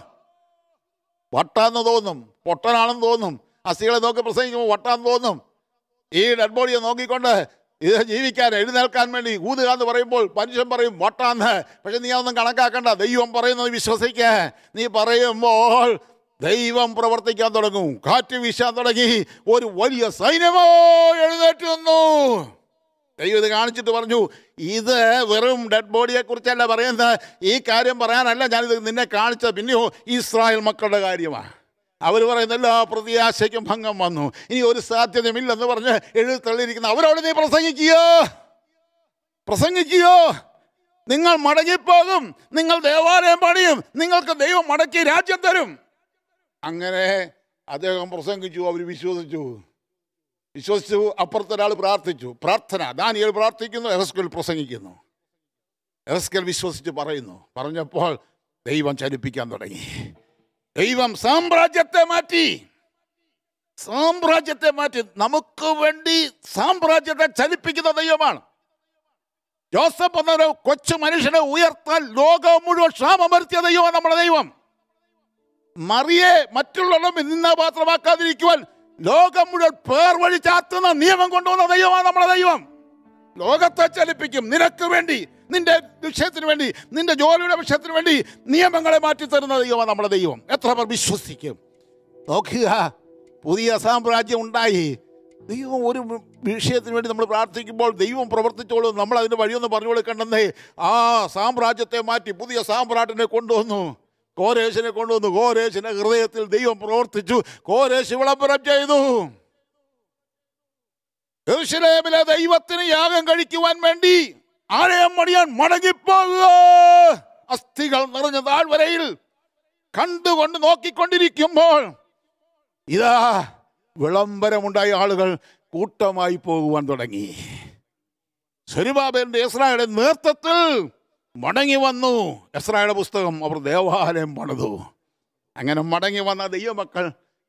വട്ടാന്ന് തോന്നും പൊട്ടനാണെന്ന് തോന്നും അസ്ഥികളെ നോക്കി പ്രസംഗിക്കുമ്പോൾ വട്ടാന്ന് തോന്നും ഈ ഡെഡ് ബോഡിയെ നോക്കിക്കൊണ്ട് ഇത് ജീവിക്കാൻ എഴുന്നേൽക്കാൻ വേണ്ടി ഊതുക എന്ന് പറയുമ്പോൾ മനുഷ്യൻ പറയും വട്ടാന്ന് പക്ഷെ നീ അതൊന്നും കണക്കാക്കണ്ട ദൈവം പറയുന്നത് വിശ്വസിക്കുക നീ പറയുമ്പോൾ ദൈവം പ്രവർത്തിക്കാൻ തുടങ്ങും കാറ്റ് വീശാൻ തുടങ്ങി ഒരു വലിയ സൈന്യമോ എഴുന്നേറ്റ് വന്നു ദൈവം ഇത് കാണിച്ചിട്ട് പറഞ്ഞു ഇത് വെറും ഡെഡ് ബോഡിയെ കുറിച്ചല്ല പറയുന്നത് ഈ കാര്യം പറയാനല്ല ഞാനിത് നിന്നെ കാണിച്ചത് പിന്നെയോ ഇസ്രായേൽ മക്കളുടെ കാര്യമാണ് അവർ പറയുന്ന എല്ലാ പ്രത്യാശയ്ക്കും ഭംഗം വന്നു ഇനി ഒരു സാധ്യതയുമില്ലെന്ന് പറഞ്ഞ് എഴുതി തള്ളിയിരിക്കുന്ന അവരോട് നീ പ്രസംഗിക്കുകയോ പ്രസംഗിക്കുകയോ നിങ്ങൾ മടങ്ങിപ്പോകും നിങ്ങൾ ദേവാലയം പണിയും നിങ്ങൾക്ക് ദൈവം മടക്കി രാജ്യം തരും അങ്ങനെ അദ്ദേഹം പ്രസംഗിച്ചു അവർ വിശ്വസിച്ചു വിശ്വസിച്ചു അപ്പുറത്തെ ഒരാൾ പ്രാർത്ഥിച്ചു പ്രാർത്ഥന ദാനിയൽ പ്രാർത്ഥിക്കുന്നു എഹസ്കൽ പ്രസംഗിക്കുന്നു എഹസ്കൽ വിശ്വസിച്ച് പറയുന്നു പറഞ്ഞപ്പോൾ ദൈവം ചലിപ്പിക്കാൻ തുടങ്ങി ദൈവം സാമ്രാജ്യത്തെ മാറ്റി സാമ്രാജ്യത്തെ മാറ്റി നമുക്ക് വേണ്ടി സാമ്രാജ്യത്തെ ചലിപ്പിക്കുന്ന ദൈവമാണ് ജോസഫ് എന്നൊരു കൊച്ചു മനുഷ്യനെ ഉയർത്താൻ ലോകം മുഴുവൻ ക്ഷാമം വരുത്തിയ ദൈവമാണ് നമ്മുടെ ദൈവം മറിയെ മറ്റുള്ളവരും നിന്ന പാത്രമാക്കാതിരിക്കുവാൻ ലോകം മുഴുവൻ പേർ വഴി ചാത്തുന്ന നിയമം കൊണ്ടുവന്ന ദൈവമാണ് നമ്മുടെ ദൈവം ലോകത്തെ ചലിപ്പിക്കും നിനക്ക് വേണ്ടി നിന്റെ വിഷയത്തിന് വേണ്ടി നിന്റെ ജോലിയുടെ വിഷയത്തിന് വേണ്ടി നിയമങ്ങളെ മാറ്റി തരുന്ന ദൈവമാണ് നമ്മുടെ ദൈവം എത്ര പേർ വിശ്വസിക്കും നോക്കുക പുതിയ സാമ്രാജ്യം ഉണ്ടായി ദൈവം ഒരു വിഷയത്തിന് വേണ്ടി നമ്മൾ പ്രാർത്ഥിക്കുമ്പോൾ ദൈവം പ്രവർത്തിച്ചോളൂ നമ്മൾ അതിന് വഴിയൊന്ന് പറഞ്ഞു കൊടുക്കണ്ടെന്നേ ആ സാമ്രാജ്യത്തെ മാറ്റി പുതിയ സാമ്രാട്ടിനെ കൊണ്ടുവന്നു കോരേശിനെ കൊണ്ടുവന്നു കോരേശിന്റെ ഹൃദയത്തിൽ ദൈവം പ്രവർത്തിച്ചു കോരേശ് വിളംബരം ചെയ്തു യെരൂശലേമിലെ ദൈവത്തിന് യാഗം കഴിക്കുവാൻ വേണ്ടി ആലയം മണിയാൻ മടങ്ങിപ്പോകുക അസ്ഥികൾ നിറഞ്ഞ താഴ്വരയിൽ കണ്ടുകൊണ്ട് നോക്കിക്കൊണ്ടിരിക്കുമ്പോൾ ഇതാ വിളംബരമുണ്ടായ ആളുകൾ കൂട്ടമായി പോകുവാൻ തുടങ്ങി സെരുബാബേലിന്റെ എസ്രായുടെ നേതൃത്വത്തിൽ മടങ്ങി വന്നു എസ്രായുടെ പുസ്തകം അവർ ദേവാലയം പണിതു അങ്ങനെ മടങ്ങി വന്ന ദൈവമക്കൾ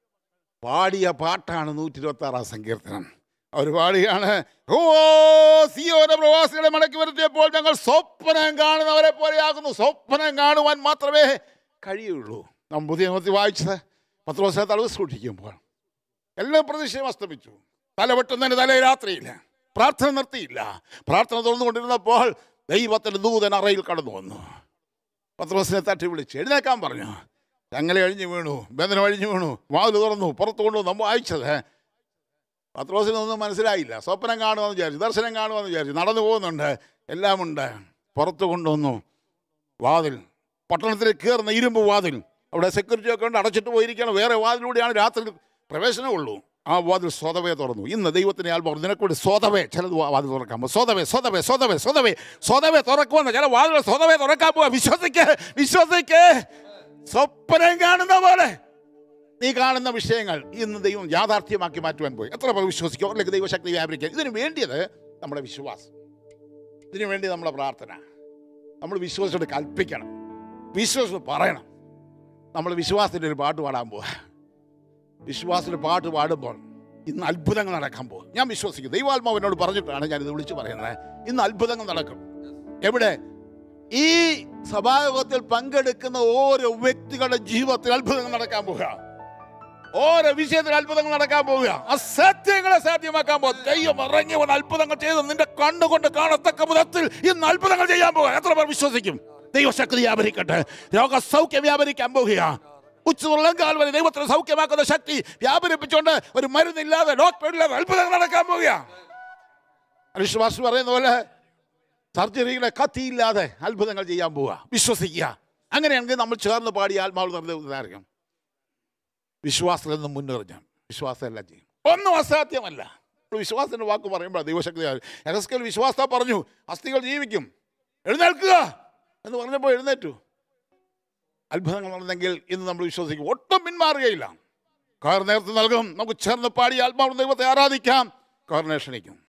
പാടിയ പാട്ടാണ് നൂറ്റി ഇരുപത്തി ആറാം സങ്കീർത്തനം അവർ പാടിയാണ് ഓ സിയോന പ്രവാസികളെ മടക്കി വരുത്തിയപ്പോൾ ഞങ്ങൾ സ്വപ്നം കാണുന്നവരെ പോലെയാകുന്നു സ്വപ്നം കാണുവാൻ മാത്രമേ കഴിയുള്ളൂ നാം പുതിയ നിയമത്തിൽ വായിച്ചത് പത്ത് ദിവസം തലവ് സൂക്ഷിക്കുമ്പോൾ എല്ലാം പ്രതീക്ഷയും അസ്തമിച്ചു തല വെട്ടുന്നതിന് തലേ രാത്രിയില്ല പ്രാർത്ഥന നിർത്തിയില്ല പ്രാർത്ഥന തുറന്നുകൊണ്ടിരുന്നപ്പോൾ ദൈവത്തിൻ്റെ ദൂതൻ അറയിൽ കടന്നു വന്നു പത്രോസിനെ തട്ടി വിളിച്ച് എഴുന്നേക്കാൻ പറഞ്ഞു ചങ്ങല അഴിഞ്ഞു വീണു ബന്ധനം അഴിഞ്ഞു വീണു വാതിൽ തുറന്നു പുറത്തു കൊണ്ടു നമ്മൾ വായിച്ചത് പത്രോസിനൊന്നും മനസ്സിലായില്ല സ്വപ്നം കാണുമെന്ന് വിചാരിച്ചു ദർശനം കാണുമെന്ന് വിചാരിച്ചു നടന്നു പോകുന്നുണ്ട് എല്ലാമുണ്ട് പുറത്തു കൊണ്ടുവന്നു വാതിൽ പട്ടണത്തിൽ കയറുന്ന ഇരുമ്പ് വാതിൽ അവിടെ സെക്യൂരിറ്റി ഒക്കെ ഉണ്ട് അടച്ചിട്ട് പോയിരിക്കുകയാണ് വേറെ വാതിലൂടെയാണ് രാത്രി പ്രവേശനമുള്ളൂ ആ വാതിൽ സ്വതവേ തുറന്നു ഇന്ന് ദൈവത്തിന് ആൾ പറഞ്ഞു നിനക്കൂടി സ്വതവേ ചിലത് വാ- വാതിൽ തുറക്കാൻ പോകും സ്വതവേ സ്വതവേ സ്വതവേ സ്വതവേ സ്വതവേ തുറക്കുമെന്ന് ചില വാതിൽ സ്വതവേ തുറക്കാൻ പോവാ വിശ്വസിക്കേ വിശ്വസിക്കേ സ്വപ്നം കാണുന്ന പോലെ നീ കാണുന്ന വിഷയങ്ങൾ ഇന്ന് ദൈവം യാഥാർത്ഥ്യമാക്കി മാറ്റുവാൻ പോയി എത്ര പേർ വിശ്വസിക്കും അല്ലെങ്കിൽ ദൈവശക്തി വ്യാപരിക്കുക ഇതിന് വേണ്ടിയത് നമ്മുടെ വിശ്വാസം ഇതിനു വേണ്ടി നമ്മുടെ പ്രാർത്ഥന നമ്മൾ വിശ്വസിച്ചിട്ട് കൽപ്പിക്കണം വിശ്വസിച്ച് പറയണം നമ്മൾ വിശ്വാസത്തിൻ്റെ ഒരു പാട്ട് പാടാൻ പോവാ വിശ്വാസത്തിൻ്റെ പാട്ട് പാടുമ്പോൾ ഇന്ന് അത്ഭുതങ്ങൾ നടക്കാൻ പോകും ഞാൻ വിശ്വസിക്കും ദൈവാത്മാവ് എന്നോട് പറഞ്ഞിട്ടാണ് ഞാൻ ഇത് വിളിച്ചു പറയുന്നത് ഇന്ന് അത്ഭുതങ്ങൾ നടക്കും എവിടെ ഈ സഭായോഗത്തിൽ പങ്കെടുക്കുന്ന ഓരോ വ്യക്തികളുടെ ജീവിതത്തിൽ അത്ഭുതങ്ങൾ നടക്കാൻ പോവുക ഓരോ വിഷയത്തിൽ അത്ഭുതങ്ങൾ നടക്കാൻ പോവുക അസത്യങ്ങളെ സാധ്യമാക്കാൻ പോകും ദൈവം ഇറങ്ങി വന്ന് അത്ഭുതങ്ങൾ ചെയ്ത് നിന്റെ കണ്ണുകൊണ്ട് കാണത്തക്ക വിധത്തിൽ ഇന്ന് അത്ഭുതങ്ങൾ ചെയ്യാൻ പോകുക എത്ര പേർ വിശ്വസിക്കും ദൈവശക്തി വ്യാപരിക്കട്ടെ രോഗസൗഖ്യം വ്യാപരിക്കാൻ പോകുക ഉച്ചതുള്ളങ്കാൽ വരെ ദൈവത്തിന് സൗഖ്യമാക്കുന്ന ശക്തി വ്യാപരിപ്പിച്ചുകൊണ്ട് ഒരു മരുന്നില്ലാതെ ഡോക്ടറില്ലാതെ അത്ഭുതങ്ങൾ നടക്കാൻ പോകുക വിശ്വാസം പറയുന്ന പോലെ സർജറികളെ കത്തിയില്ലാതെ അത്ഭുതങ്ങൾ ചെയ്യാൻ പോവുക വിശ്വസിക്കുക അങ്ങനെയാണെങ്കിൽ നമ്മൾ ചേർന്ന് പാടി ആത്മാവ് നിർദ്ദേശം വിശ്വാസത്തിൽ നിന്ന് മുന്നേറിഞ്ഞാൽ വിശ്വാസം എല്ലാം ചെയ്യും ഒന്നും അസാധ്യമല്ല നമ്മൾ വിശ്വാസത്തിന്റെ വാക്ക് പറയുമ്പോൾ ദൈവശക്തി എറസ്കൽ വിശ്വാസ പറഞ്ഞു അസ്ഥികൾ ജീവിക്കും എഴുന്നേൽക്കുക എന്ന് പറഞ്ഞപ്പോൾ എഴുന്നേറ്റു അത്ഭുതങ്ങൾ നടന്നെങ്കിൽ ഇന്ന് നമ്മൾ വിശ്വസിക്കും ഒട്ടും പിന്മാറുകയില്ല കാർ നേരത്തെ നൽകും നമുക്ക് ചേർന്ന് പാടി ആത്മാവ് ദൈവത്തെ ആരാധിക്കാം കാറിനെ ക്ഷണിക്കും